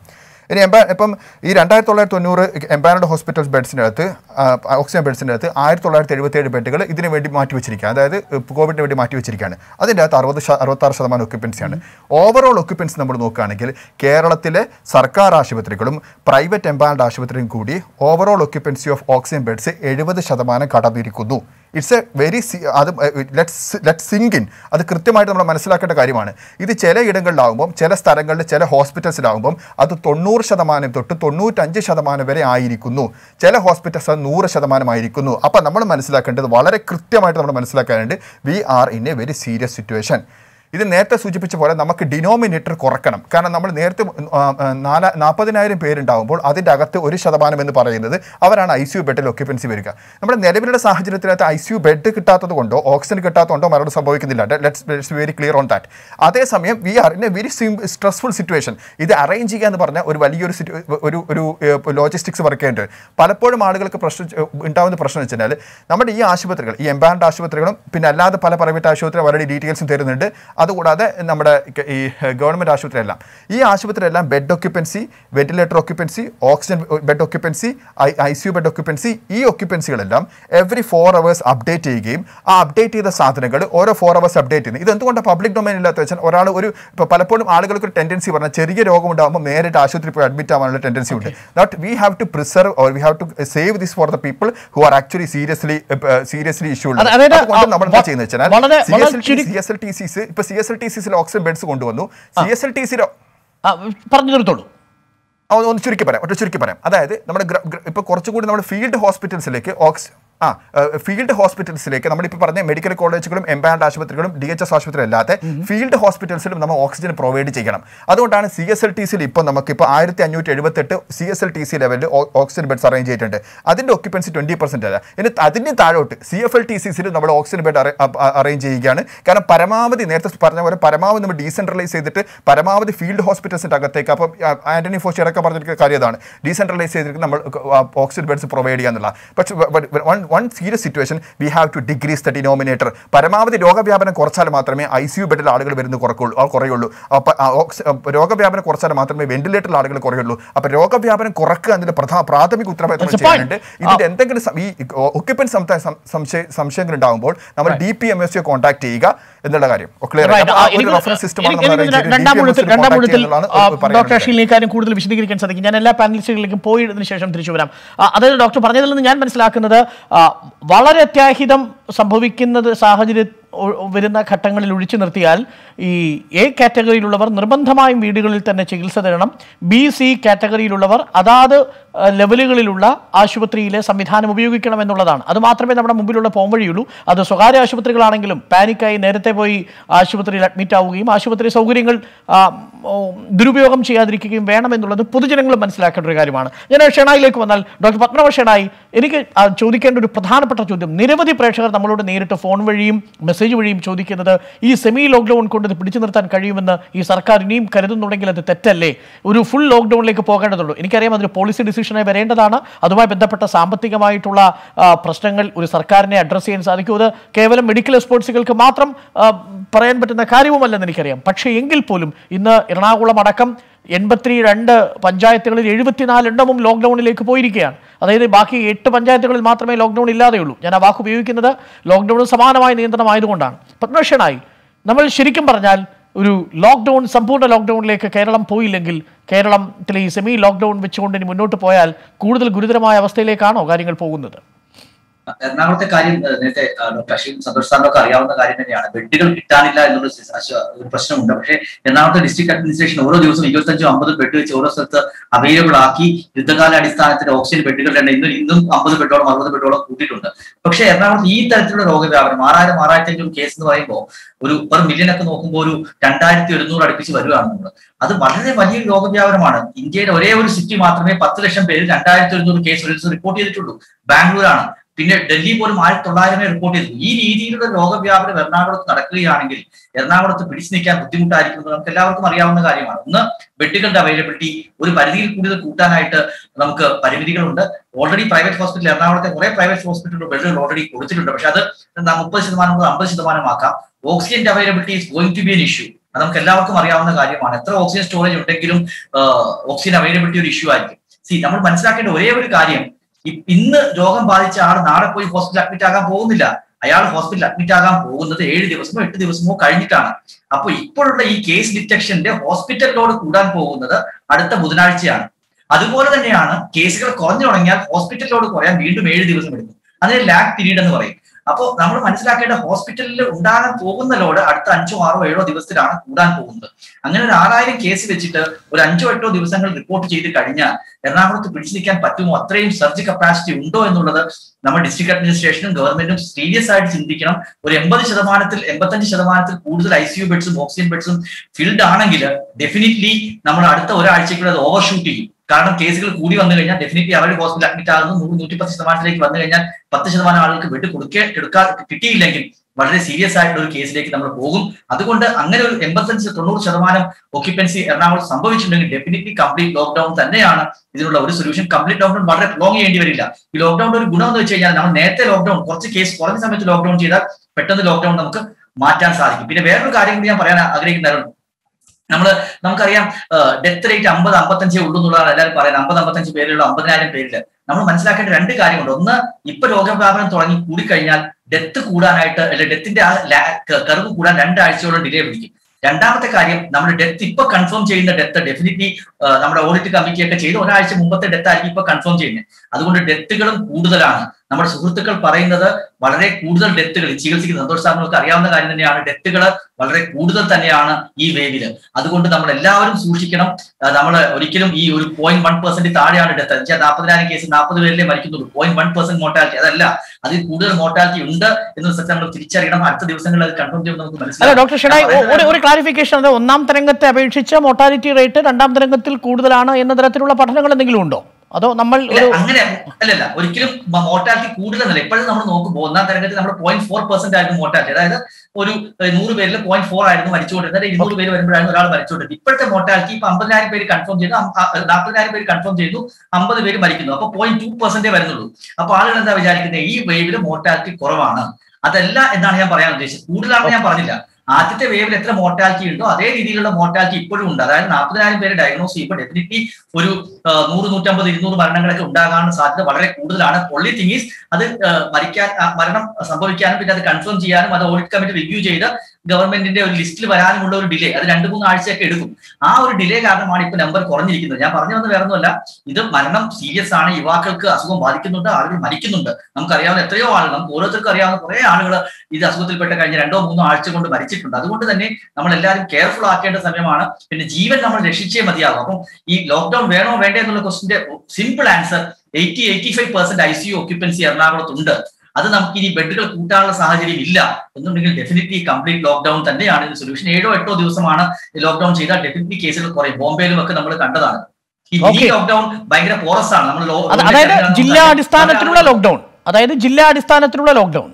ഇനി എംപാ ഇപ്പം ഈ രണ്ടായിരത്തി തൊള്ളായിരത്തി തൊണ്ണൂറ് എംപാനഡ് ഹോസ്പിറ്റൽസ് ബെഡ്സിൻ്റെ അകത്ത് ആ, ഓക്സിജൻ ബെഡ്സിൻ്റെ അകത്ത് ആയിരത്തി തൊള്ളായിരത്തി എഴുപത്തേഴ് ബെഡുകൾ ഇതിന് വേണ്ടി മാറ്റി വെച്ചിരിക്കുക അതായത് കോവിഡിന് വേണ്ടി മാറ്റി വെച്ചിരിക്കുകയാണ് അതിൻ്റെ അകത്ത് അറുപത് ശ- അറുപത്താറ് ശതമാനം ഒക്യുപ്പൻസിയാണ് ഓവറോൾ ഒക്യുപ്പൻസി നമ്മൾ നോക്കുകയാണെങ്കിൽ കേരളത്തിലെ സർക്കാർ ആശുപത്രികളും പ്രൈവറ്റ് എംപാനഡ് ആശുപത്രിയും കൂടി overall occupancy of oxygen beds എഴുപത് ശതമാനം കടന്നിരിക്കുന്നു ഇറ്റ്സ് എ വെരി അത് ലെറ്റ്സ് ലെറ്റ് സിങ്ക് ഇൻ അത് കൃത്യമായിട്ട് നമ്മൾ മനസ്സിലാക്കേണ്ട കാര്യമാണ് ഇത് ചില ഇടങ്ങളിലാകുമ്പം ചില സ്ഥലങ്ങളിൽ ചില ഹോസ്പിറ്റൽസിലാകുമ്പം അത് തൊണ്ണൂറ് ശതമാനം തൊട്ട് തൊണ്ണൂറ്റഞ്ച് ശതമാനം വരെ ആയിരിക്കുന്നു ചില ഹോസ്പിറ്റൽസ് അത് നൂറ് ശതമാനമായിരിക്കുന്നു അപ്പം നമ്മൾ മനസ്സിലാക്കേണ്ടത് വളരെ കൃത്യമായിട്ട് നമ്മൾ മനസ്സിലാക്കാനുണ്ട് we are in a very serious situation ഇത് നേരത്തെ സൂചിപ്പിച്ച പോലെ നമുക്ക് ഡിനോമിനേറ്റർ കുറക്കണം കാരണം നമ്മൾ നേരത്തെ ആ, ആ, നാല നാൽപ്പതിനായിരം പേരുണ്ടാകുമ്പോൾ അതിൻ്റെ അകത്ത് ഒരു ശതമാനം എന്ന് പറയുന്നത് അവരാണ് ഐ സി യു ബെഡിൽ ഒക്യുപ്പൻസി വരിക നമ്മുടെ നിലവിലുള്ള സാഹചര്യത്തിനകത്ത് ഐ സി യു ബെഡ് കിട്ടാത്തത് കൊണ്ടോ ഓക്സിജൻ കിട്ടാത്തതുകൊണ്ടോ മരണം സംഭവിക്കുന്നില്ല let's very clear on that അതേസമയം we are in a very stressful situation ഇത് അറേഞ്ച് ചെയ്യുക എന്ന് പറഞ്ഞാൽ ഒരു വലിയൊരു situ- ഒരു ഒരു ലോജിസ്റ്റിക്സ് വർക്ക് ചെയ്യേണ്ടത് പലപ്പോഴും ആളുകൾക്ക് പ്രശ്നം ചെ- ഉണ്ടാകുന്ന പ്രശ്നം എന്ന് വെച്ചാൽ നമ്മുടെ ഈ ആശുപത്രികൾ ഈ എംബാൻഡ് ആശുപത്രികളും പിന്നെ അല്ലാതെ പല പ്രൈവറ്റ് ആശുപത്രി അവരുടെ ഡീറ്റെയിൽസും തരുന്നുണ്ട് അതുകൂടാതെ നമ്മുടെ ക- ഈ ഗവൺമെൻറ് ആശുപത്രി എല്ലാം ഈ ആശുപത്രി എല്ലാം bed occupancy ventilator occupancy oxygen bed occupancy I I C U bed occupancy ഈ ഒക്യുപ്പൻസികളെല്ലാം എവറി ഫോർ അവേഴ്സ് അപ്ഡേറ്റ് ചെയ്യുകയും ആ അപ്ഡേറ്റ് ചെയ്ത സാധനങ്ങൾ ഓരോ ഫോർ അവേഴ്സ് അപ്ഡേറ്റ് ചെയ്യുന്നത് ഇത് എന്തുകൊണ്ടാണ് പബ്ലിക് ഡൊമൈൻ ഇല്ലാത്ത വെച്ചാൽ ഒരാൾ ഒരു ഇപ്പോൾ പലപ്പോഴും ആളുകൾക്ക് ഒരു ടെൻഡൻസി പറഞ്ഞാൽ ചെറിയ രോഗം ഉണ്ടാകുമ്പോൾ നേരിട്ട് ആശുപത്രി പോയി അഡ്മിറ്റ് ആവാനുള്ള ടെൻഡൻസി ഉണ്ട് not we have to preserve or we have to save this for the people who are actually seriously seriously issue അത് അതായത് അതുകൊണ്ട് നമ്മൾ എന്താ വ- ചെയ്യുന്നത് വെച്ചാൽ വളരെ- വളരെ ചുരുക്കി- C S L T Cs ഇപ്പൊ സി എസ് എൽ ടി സിസിൽ ഓക്സിജൻ ബെഡ്സ് കൊണ്ടുവന്നു സി എസ് എൽ ടി സിയിലോ ആ, പറഞ്ഞു തീർത്തോളൂ ആ, ഒന്ന് ചുരുക്കി പറയാം ഒറ്റ ചുരുക്കി പറയാം അതായത് നമ്മുടെ ഗ്ര- ഗ്ര- ഇപ്പൊ കുറച്ചുകൂടി നമ്മുടെ ഫീൽഡ് ഹോസ്പിറ്റൽസിലേക്ക് ഓക്സ് ആ ഫീൽഡ് ഹോസ്പിറ്റൽസിലേക്ക് നമ്മളിപ്പോൾ പറഞ്ഞ മെഡിക്കൽ കോളേജുകളും എംപാൻഡ് ആശുപത്രികളും ഡി എച്ച് എസ് ആശുപത്രി അല്ലാതെ ഫീൽഡ് ഹോസ്പിറ്റൽസിലും നമ്മൾ ഓക്സിജൻ പ്രൊവൈഡ് ചെയ്യണം അതുകൊണ്ടാണ് സി എസ് എൽ ടി സിയിൽ ഇപ്പോൾ നമുക്ക് ഇപ്പോൾ ആയിരത്തി അഞ്ഞൂറ്റി എഴുപത്തെട്ട് C S L T C ലെവലിൽ ഓക്സിജൻ ബെഡ്സ് അറേഞ്ച് ചെയ്തിട്ടുണ്ട് അതിൻ്റെ ഒക്യുപ്പൻസി ട്വൻറ്റി പെർസെൻറ്റ് അല്ല ഇനി അതിന് താഴോട്ട് സി എഫ് എൽ ടി സിസിൽ നമ്മൾ ഓക്സിജൻ ബെഡ് അറേഞ്ച് ചെയ്യുകയാണ് കാരണം പരമാവധി നേരത്തെ പറഞ്ഞ പോലെ പരമാവധി നമ്മൾ ഡീസെൻട്രലൈസ് ചെയ്തിട്ട് പരമാവധി ഫീൽഡ് ഹോസ്പിറ്റൽസിൻ്റെ അകത്തേക്ക് അപ്പം ആ, ആന്റണി ഫോഷി അടക്കം പറഞ്ഞിരിക്കുന്ന കാര്യം അതാണ് ഡീസെൻട്രലൈസ് ചെയ്തിട്ട് നമ്മൾ ഓക്സിജൻ ബെഡ്സ് പ്രൊവൈഡ് ചെയ്യാന്നുള്ള പക്ഷേ one one serious situation we have to decrease the denominator പരമാവധി രോഗവ്യാപനം കുറച്ചാൽ മാത്രമേ ഐ സി യു ബെഡിൽ ആളുകൾ വരുന്നത് കുറക്കുള്ളൂ ആ, കുറയുള്ളൂ അപ്പോൾ രോഗവ്യാപനം കുറച്ചാൽ മാത്രമേ വെന്റിലേറ്ററിൽ ആളുകൾ കുറയുള്ളൂ അപ്പോൾ രോഗവ്യാപനം കുറക്കുക എന്നതിൽ പ്രധാന പ്രാഥമിക ഉത്തരവാദിത്തം That's a point. ചെയ്യാനുണ്ട് ഇതിന്റെ എന്തെങ്കിലും സം- ഈ ഒക്യുപ്പൻ സംശയങ്ങൾ ഉണ്ടാകുമ്പോൾ നമ്മൾ ഡി പി എം എസ് സിയെ കോൺടാക്ട് ചെയ്യുക എന്നുള്ള കാര്യം ക്ലിയർ Right. ആ, എനിക്ക് റഫറൻസ് സിസ്റ്റം എനിക്ക് എനിക്ക് രണ്ടാം ഊഴത്തിൽ രണ്ടാം ഊഴത്തിൽ ഡോക്ടർ അഷീലിന് ഈ കാര്യം കൂടുതൽ വിശദീകരിക്കാൻ സാധിക്കും ഞാൻ എല്ലാ പാനലിസ്റ്റുകളിലേക്കും പോയതിനു ശേഷം തിരിച്ചു വരാം ആ, അതായത് ഡോക്ടർ പറഞ്ഞതിൽ നിന്ന് ഞാൻ മനസ്സിലാക്കുന്നത് ആ, വളരെ അത്യാഹിതം സംഭവിക്കുന്നത് സാഹചര്യം ഒ- വരുന്ന ഘട്ടങ്ങളിൽ ഒഴിച്ചു നിർത്തിയാൽ ഈ എ കാറ്റഗറിയിലുള്ളവർ നിർബന്ധമായും വീടുകളിൽ തന്നെ ചികിത്സ തരണം ബി സി കാറ്റഗറിയിലുള്ളവർ അതാത് ആ, ലെവലുകളിലുള്ള ആശുപത്രിയിലെ സംവിധാനം ഉപയോഗിക്കണം എന്നുള്ളതാണ് അത് മാത്രമേ നമ്മുടെ മുമ്പിലുള്ള പോംവഴിയുള്ളൂ അത് സ്വകാര്യ ആശുപത്രികളാണെങ്കിലും പാനിക്കായി നേരത്തെ പോയി ആശുപത്രിയിൽ അഡ്മിറ്റ് ആവുകയും ആശുപത്രി സൗകര്യങ്ങൾ ആ, ഓ, ദുരുപയോഗം ചെയ്യാതിരിക്കുകയും വേണമെന്നുള്ളത് പൊതുജനങ്ങൾ മനസ്സിലാക്കേണ്ട ഒരു കാര്യമാണ് ഞാൻ ഷെണായിലേക്ക് വന്നാൽ ഡോക്ടർ പത്മനാഭ ഷെണായി എനിക്ക് ആ, ചോദിക്കേണ്ട ഒരു പ്രധാനപ്പെട്ട ചോദ്യം നിരവധി പ്രേക്ഷകർ നമ്മളോട് നേരിട്ട് ഫോൺ വഴിയും മെസ്സേജ് വഴിയും ചോദിക്കുന്നത് ഈ സെമി ലോക്ക്ഡൌൺ കൊണ്ട് ഇത് പിടിച്ചു നിർത്താൻ കഴിയുമെന്ന് ഈ സർക്കാർ ഇനിയും കരുതുന്നുണ്ടെങ്കിൽ അത് തെറ്റല്ലേ ഒരു ഫുൾ ലോക്ക്ഡൌണിലേക്ക് പോകേണ്ടതുള്ളൂ എനിക്കറിയാം അതൊരു പോളിസി ഡിസിഷനായി വരേണ്ടതാണ് അതുമായി ബന്ധപ്പെട്ട സാമ്പത്തികമായിട്ടുള്ള ആ, പ്രശ്നങ്ങൾ ഒരു സർക്കാരിനെ അഡ്രസ്സ് ചെയ്യാൻ സാധിക്കും അത് കേവലം മെഡിക്കൽ എക്സ്പോർട്സുകൾക്ക് മാത്രം ആ, പറയാൻ പറ്റുന്ന കാര്യവുമല്ലെന്ന് എനിക്കറിയാം പക്ഷേ എങ്കിൽ പോലും ഇന്ന് എറണാകുളം അടക്കം എൺപത്തി രണ്ട് പഞ്ചായത്തുകളിൽ എഴുപത്തിനാല് എണ്ണവും ലോക്ക്ഡൌണിലേക്ക് പോയിരിക്കുകയാണ് അതായത് ബാക്കി എട്ട് പഞ്ചായത്തുകളിൽ മാത്രമേ ലോക്ക്ഡൌൺ ഇല്ലാതെയുള്ളൂ ഞാൻ ആ വാക്ക് ഉപയോഗിക്കുന്നത് ലോക്ക്ഡൌണിന് സമാനമായ നിയന്ത്രണമായതുകൊണ്ടാണ് പത്മഭൂഷണായി നമ്മൾ ശരിക്കും പറഞ്ഞാൽ ഒരു ലോക്ക്ഡൌൺ സമ്പൂർണ്ണ ലോക്ക്ഡൌണിലേക്ക് കേരളം പോയില്ലെങ്കിൽ കേരളത്തിലെ ഈ സെമി ലോക്ക്ഡൌൺ വെച്ചുകൊണ്ട് ഇനി മുന്നോട്ട് പോയാൽ കൂടുതൽ ഗുരുതരമായ അവസ്ഥയിലേക്കാണോ കാര്യങ്ങൾ പോകുന്നത് എറണാകുളത്തെ കാര്യം ഏഹ്, നേരത്തെ ആ, ഡോക്ടർ അശ്വിൻ സന്തോഷ് സാറിനൊക്കെ അറിയാവുന്ന കാര്യം തന്നെയാണ് ബെഡുകൾ കിട്ടാനില്ല എന്നുള്ള സി- അശ്വ- ഒരു പ്രശ്നമുണ്ട് പക്ഷേ എറണാകുളത്തെ ഡിസ്ട്രിക്ട് അഡ്മിനിസ്ട്രേഷൻ ഓരോ ദിവസവും ഇരുപത്തഞ്ചും അമ്പതും ബെഡ് വെച്ച് ഓരോ സ്ഥലത്ത് അവൈലബിൾ ആക്കി യുദ്ധകാല അടിസ്ഥാനത്തിൽ ഓക്സിജൻ ബെഡുകളുടെ എണ്ണം ഇന്നും ഇന്നും അമ്പത് ബെഡോളം അറുപത് ബെഡോളം കൂട്ടിയിട്ടുണ്ട് പക്ഷേ എറണാകുളത്ത് ഈ തരത്തിലുള്ള രോഗവ്യാപനം ആറായിരം ആറായിരത്തി അഞ്ഞൂറ് കേസ് എന്ന് പറയുമ്പോൾ ഒരു പെർ മില്യൺ ഒക്കെ നോക്കുമ്പോൾ ഒരു രണ്ടായിരത്തി ഒരുന്നൂറ് അടുപ്പിച്ച് വരുവാണ് നമ്മൾ അത് വളരെ വലിയൊരു രോഗവ്യാപനമാണ് ഇന്ത്യയുടെ ഒരേ ഒരു സിറ്റി മാത്രമേ പത്ത് ലക്ഷം പേര് രണ്ടായിരത്തി ഒരുന്നൂറ് കേസ് ഒരു ദിവസം റിപ്പോർട്ട് ചെയ്തിട്ടുള്ളൂ ബാംഗ്ലൂരാണ് പിന്നെ ഡൽഹി പോലും ആയിരത്തി തൊള്ളായിരമേ റിപ്പോർട്ട് ചെയ്തു ഈ രീതിയിലുള്ള രോഗവ്യാപനം എറണാകുളത്ത് നടക്കുകയാണെങ്കിൽ എറണാകുളത്ത് പിടിച്ചു നിൽക്കാൻ ബുദ്ധിമുട്ടായിരിക്കുന്നത് നമുക്ക് എല്ലാവർക്കും അറിയാവുന്ന കാര്യമാണ് ഒന്ന് ബെഡുകളുടെ അവൈലബിലിറ്റി ഒരു പരിധിയിൽ കൂടുതൽ കൂട്ടാനായിട്ട് നമുക്ക് പരിമിതികളുണ്ട് ഓൾറെഡി പ്രൈവറ്റ് ഹോസ്പിറ്റൽ എറണാകുളത്തെ കുറെ പ്രൈവറ്റ് ഹോസ്പിറ്റലുകൾ ബെഡുകൾ ഓൾറെഡി കൊടുത്തിട്ടുണ്ട് പക്ഷെ അത് എന്താ മുപ്പത് ശതമാനം മുതൽ അമ്പത് ശതമാനമാക്കാം ഓക്സിജന്റെ availability is going to be an issue അത് നമുക്ക് എല്ലാവർക്കും അറിയാവുന്ന കാര്യമാണ് എത്ര ഓക്സിജൻ സ്റ്റോറേജ് ഉണ്ടെങ്കിലും ഓക്സിജൻ അവൈലബിലിറ്റി ഒരു ഇഷ്യൂ ആയിരിക്കും സി നമ്മൾ മനസ്സിലാക്കേണ്ട ഒരേ ഒരു കാര്യം ഇ- ഇന്ന് രോഗം ബാധിച്ച ആൾ നാളെ പോയി ഹോസ്പിറ്റലിൽ അഡ്മിറ്റ് ആകാൻ പോകുന്നില്ല അയാൾ ഹോസ്പിറ്റലിൽ അഡ്മിറ്റ് ആകാൻ പോകുന്നത് ഏഴ് ദിവസമോ എട്ട് ദിവസമോ കഴിഞ്ഞിട്ടാണ് അപ്പൊ ഇപ്പോഴുള്ള ഈ കേസ് ഡിറ്റക്ഷന്റെ ഹോസ്പിറ്റൽ ലോഡ് കൂടാൻ പോകുന്നത് അടുത്ത ബുധനാഴ്ചയാണ് അതുപോലെ തന്നെയാണ് കേസുകൾ കുറഞ്ഞു തുടങ്ങിയാൽ ഹോസ്പിറ്റൽ ലോഡ് കുറയാൻ വീണ്ടും ഏഴ് ദിവസം എടുക്കും അതിന് ലാഗ് പീരീഡ് എന്ന് പറയും അപ്പോൾ നമ്മൾ മനസ്സിലാക്കേണ്ട ഹോസ്പിറ്റലിൽ ഉണ്ടാകാൻ പോകുന്ന ലോഡ് അടുത്ത അഞ്ചോ ആറോ ഏഴോ ദിവസത്തിലാണ് കൂടാൻ പോകുന്നത് അങ്ങനെ ഒരു ആറായിരം കേസ് വെച്ചിട്ട് ഒരു അഞ്ചോ എട്ടോ ദിവസങ്ങൾ റിപ്പോർട്ട് ചെയ്ത് കഴിഞ്ഞാൽ എറണാകുളത്ത് പിടിച്ചു നിൽക്കാൻ പറ്റുമോ അത്രയും സർജ് കപ്പാസിറ്റി ഉണ്ടോ എന്നുള്ളത് നമ്മൾ ഡിസ്ട്രിക്ട് അഡ്മിനിസ്ട്രേഷനും ഗവൺമെന്റും സീരിയസ് ആയിട്ട് ചിന്തിക്കണം ഒരു എൺപത് ശതമാനത്തിൽ എൺപത്തഞ്ച് ശതമാനത്തിൽ കൂടുതൽ ഐ സി യു ബെഡ്സും ഓക്സിജൻ ബെഡ്സും ഫിൽഡ് ആണെങ്കിൽ ഡെഫിനറ്റ്ലി നമ്മൾ അടുത്ത ഒരാഴ്ചയ്ക്കുള്ള അത് ഓവർഷൂട്ട് ചെയ്യും കാരണം കേസുകൾ കൂടി വന്നു കഴിഞ്ഞാൽ ഡെഫിനറ്റ്ലി അവർ ഹോസ്പിറ്റൽ അഡ്മിറ്റ് ആകുന്നു നൂറ് നൂറ്റിപ്പത്ത് ശതമാനത്തിലേക്ക് വന്നു കഴിഞ്ഞാൽ പത്ത് ശതമാനം ആളുകൾക്ക് ബെഡ് കൊടുക്കേ എടുക്കാ കിട്ടിയില്ലെങ്കിൽ വളരെ സീരിയസ് ആയിട്ടുള്ള ഒരു കേസിലേക്ക് നമ്മൾ പോകും അതുകൊണ്ട് അങ്ങനെ ഒരു എൺപത്തഞ്ച് തൊണ്ണൂറ് ശതമാനം ഒക്യുപ്പൻസി എറണാകുളത്ത് സംഭവിച്ചിട്ടുണ്ടെങ്കിൽ ഡെഫിനറ്റ്ലി കംപ്ലീറ്റ് ലോക്ക്ഡൌൺ തന്നെയാണ് ഇതിനുള്ള ഒരു സൊല്യൂഷൻ കംപ്ലീറ്റ് ലോക്ക്ഡൌൺ വളരെ പ്രോങ് ചെയ്യേണ്ടി വരില്ല ഈ ലോക്ക്ഡൌണിന്റെ ഒരു ഗുണം എന്ന് വെച്ച് കഴിഞ്ഞാൽ നമ്മൾ നേരത്തെ ലോക്ക്ഡൌൺ കുറച്ച് കേസ് കുറഞ്ഞ സമയത്ത് ലോക്ക്ഡൌൺ ചെയ്താൽ പെട്ടെന്ന് ലോക്ക്ഡൌൺ നമുക്ക് മാറ്റാൻ സാധിക്കും പിന്നെ വേറൊരു കാര്യം കൂടി ഞാൻ പറയാൻ ആഗ്രഹിക്കുന്നതാണ് നമ്മള് നമുക്കറിയാം ഡെത്ത് റേറ്റ് അമ്പത് അമ്പത്തഞ്ചേ ഉള്ളൂ എന്നുള്ളതാണ് എല്ലാവരും പറയുന്നത് അമ്പത് അമ്പത്തഞ്ച് പേരിലുള്ള അമ്പതിനായിരം പേരില് നമ്മൾ മനസ്സിലാക്കേണ്ട രണ്ട് കാര്യമുണ്ട് ഒന്ന് ഇപ്പൊ രോഗവ്യാപനം തുടങ്ങി കൂടിക്കഴിഞ്ഞാൽ ഡെത്ത് കൂടാനായിട്ട് അല്ലെ ഡെത്തിന്റെ ആ കർവ് കൂടാൻ രണ്ടാഴ്ചയോളം ഡിലേ പിടിക്കും രണ്ടാമത്തെ കാര്യം നമ്മൾ ഡെത്ത് ഇപ്പൊ കൺഫേം ചെയ്യുന്ന ഡെത്ത് ഡെഫിനറ്റ്ലി നമ്മുടെ ഓഡിറ്റ് കമ്മിറ്റി ഒക്കെ ചെയ്ത് ഒരാഴ്ച മുമ്പത്തെ ഡെത്ത് ആയിരിക്കും ഇപ്പൊ കൺഫേം ചെയ്യുന്നത് അതുകൊണ്ട് ഡെത്തുകളും കൂടുതലാണ് നമ്മുടെ സുഹൃത്തുക്കൾ പറയുന്നത് വളരെ കൂടുതൽ ഡെത്തുകൾ ചികിത്സിക്കുന്ന സന്തോഷ് സാറിനൊക്കെ അറിയാവുന്ന കാര്യം തന്നെയാണ് ഡെത്തുകൾ വളരെ കൂടുതൽ തന്നെയാണ് ഈ വേവില് അതുകൊണ്ട് നമ്മൾ എല്ലാവരും സൂക്ഷിക്കണം നമ്മൾ ഒരിക്കലും ഈ ഒരു പോയിന്റ് വൺ പെർസെന്റ് താഴെയാണ് ഡെത്ത് വെച്ചാൽ നാൽപ്പതിനായിരം കേസ് നാൽപ്പത് പേരിലേ മരിക്കുന്നുള്ളൂ പോയിന്റ് വൺ പെർസെന്റ് മോർട്ടാലിറ്റി അതല്ല അതിൽ കൂടുതൽ മോർട്ടാലിറ്റി ഉണ്ട് എന്ന് സത്യം നമ്മൾ തിരിച്ചറിയണം അടുത്ത ദിവസങ്ങളിൽ അത് കൺഫേം ചെയ്യുമ്പോൾ നമുക്ക് അല്ല മനസ്സിലാവും ഡോക്ടർ ഷെഡായി ഒ- ഒരു ഒരു ക്ലാരിഫിക്കേഷൻ അത് ഒന്നാം തരംഗത്തെ അപേക്ഷിച്ച് മോർട്ടാലിറ്റി റേറ്റ് രണ്ടാം തരംഗത്തിൽ കൂടുതലാണ് എന്ന തരത്തിലുള്ള പഠനങ്ങൾ എന്തെങ്കിലും ഉണ്ടോ അതോ നമ്മൾ ഇല്ല, ഒരു അങ്ങനെ അല്ലല്ല ഒരിക്കലും മോർട്ടാലിറ്റി കൂടുതലല്ല ഇപ്പോഴും നമ്മൾ നോക്കുമ്പോൾ ഒന്നാം തരംഗത്തിൽ നമ്മൾ പോയിന്റ് ഫോർ പെർസെന്റ് ആയിരുന്നു മോർട്ടാലിറ്റി അതായത് ഒരു ഏഹ്, നൂറ് പേരിൽ പോയിന്റ് ഫോർ ആയിരുന്നു മരിച്ചുകൊണ്ടിരുന്നത് ഇരുന്നൂറ് പേര് വരുമ്പോഴായിരുന്നു ഒരാൾ മരിച്ചുകൊണ്ടിരുന്നത് ഇപ്പോഴത്തെ മോർട്ടാലിറ്റി ഇപ്പൊ അമ്പതിനായിരം പേര് കൺഫേം ചെയ്തു അം- അ- നാൽപ്പതിനായിരം പേര് കൺഫേം ചെയ്തു അമ്പത് പേര് മരിക്കുന്നു അപ്പൊ പോയിന്റ് ടു പെർസെന്റേ വരുന്നുള്ളൂ അപ്പൊ ആളുകൾ എന്താ വിചാരിക്കുന്നത് ഈ വേവില് മോർട്ടാലിറ്റി കുറവാണ് അതല്ല എന്നാണ് ഞാൻ പറയാൻ ഉദ്ദേശിച്ചത് കൂടുതലാണെന്ന് ഞാൻ പറഞ്ഞില്ല ആദ്യത്തെ വേവിൽ എത്ര മോർട്ടാലിറ്റി ഉണ്ടോ അതേ രീതിയിലുള്ള മോർട്ടാലിറ്റി ഇപ്പോഴും ഉണ്ട് അതായത് നാൽപ്പതിനായിരം പേര് ഡയഗ്നോസ് ചെയ്യുമ്പോൾ ഡെഫിനറ്റ്ലി ഒരു ആ, നൂറ് നൂറ്റമ്പത് ഇരുന്നൂറ് മരണങ്ങളൊക്കെ ഉണ്ടാകാനുള്ള സാധ്യത വളരെ കൂടുതലാണ് ഒള്ളി തിങ് ഈസ് അത് ആ, മരിക്കാൻ ആ, മരണം സംഭവിക്കാനും പിന്നെ അത് കൺഫേം ചെയ്യാനും അത് ഓഡിറ്റ് കമ്മിറ്റി റിവ്യൂ ചെയ്ത് ഗവൺമെന്റിന്റെ ഒരു ലിസ്റ്റിൽ വരാനുമുള്ള ഒരു ഡിലേ അത് രണ്ട് മൂന്ന് ആഴ്ചയൊക്കെ എടുക്കും ആ ഒരു ഡിലേ കാരണമാണ് ഇപ്പൊ നമ്പർ കുറഞ്ഞിരിക്കുന്നത് ഞാൻ പറഞ്ഞു വന്ന വേറൊന്നുമല്ല ഇത് മരണം സീരിയസ് ആണ് യുവാക്കൾക്ക് അസുഖം ബാധിക്കുന്നുണ്ട് ആളുകൾ മരിക്കുന്നുണ്ട് നമുക്കറിയാവുന്ന എത്രയോ ആളുകൾ നമുക്ക് ഓരോരുത്തർക്കും അറിയാവുന്ന കുറെ ആളുകൾ ഇത് അസുഖത്തിൽപ്പെട്ട കഴിഞ്ഞ രണ്ടോ മൂന്നോ ആഴ്ച കൊണ്ട് മരിച്ചിട്ടുണ്ട് അതുകൊണ്ട് തന്നെ നമ്മൾ എല്ലാവരും കെയർഫുൾ ആക്കേണ്ട സമയമാണ് പിന്നെ ജീവൻ നമ്മൾ രക്ഷിച്ചേ മതിയാകും അപ്പം ഈ ലോക്ക്ഡൌൺ വേണോ വേണ്ടേ എന്നുള്ള ക്വസ്റ്റിന്റെ simple answer eighty eighty five percent I C U occupancy എറണാകുളത്തുണ്ട് അത് നമുക്ക് ഇനി ബെഡുകൾ കൂട്ടാനുള്ള സാഹചര്യം ഇല്ല എന്നുണ്ടെങ്കിൽ ഡെഫിനറ്റ്ലി കംപ്ലീറ്റ് ലോക്ക്ഡൌൺ തന്നെയാണ് ഇതിന് സൊല്യൂഷൻ ഏഴോ എട്ടോ ദിവസമാണ് ലോക്ക്ഡൌൺ ചെയ്താൽ ഡെഫിനറ്റ്ലി കേസുകൾ കുറയും ബോംബെയിലും ഒക്കെ നമ്മൾ കണ്ടതാണ് ഈ മിനി Okay. ലോക്ക്ഡൌൺ ഭയങ്കര പോറസ് ആണ് നമ്മൾ ലോ- അത് അതായത് ജില്ലാ അടിസ്ഥാനത്തിലുള്ള ലോക്ക്ഡൌൺ അതായത് ജില്ലാ അടിസ്ഥാനത്തിലുള്ള ലോക്ക്ഡൌൺ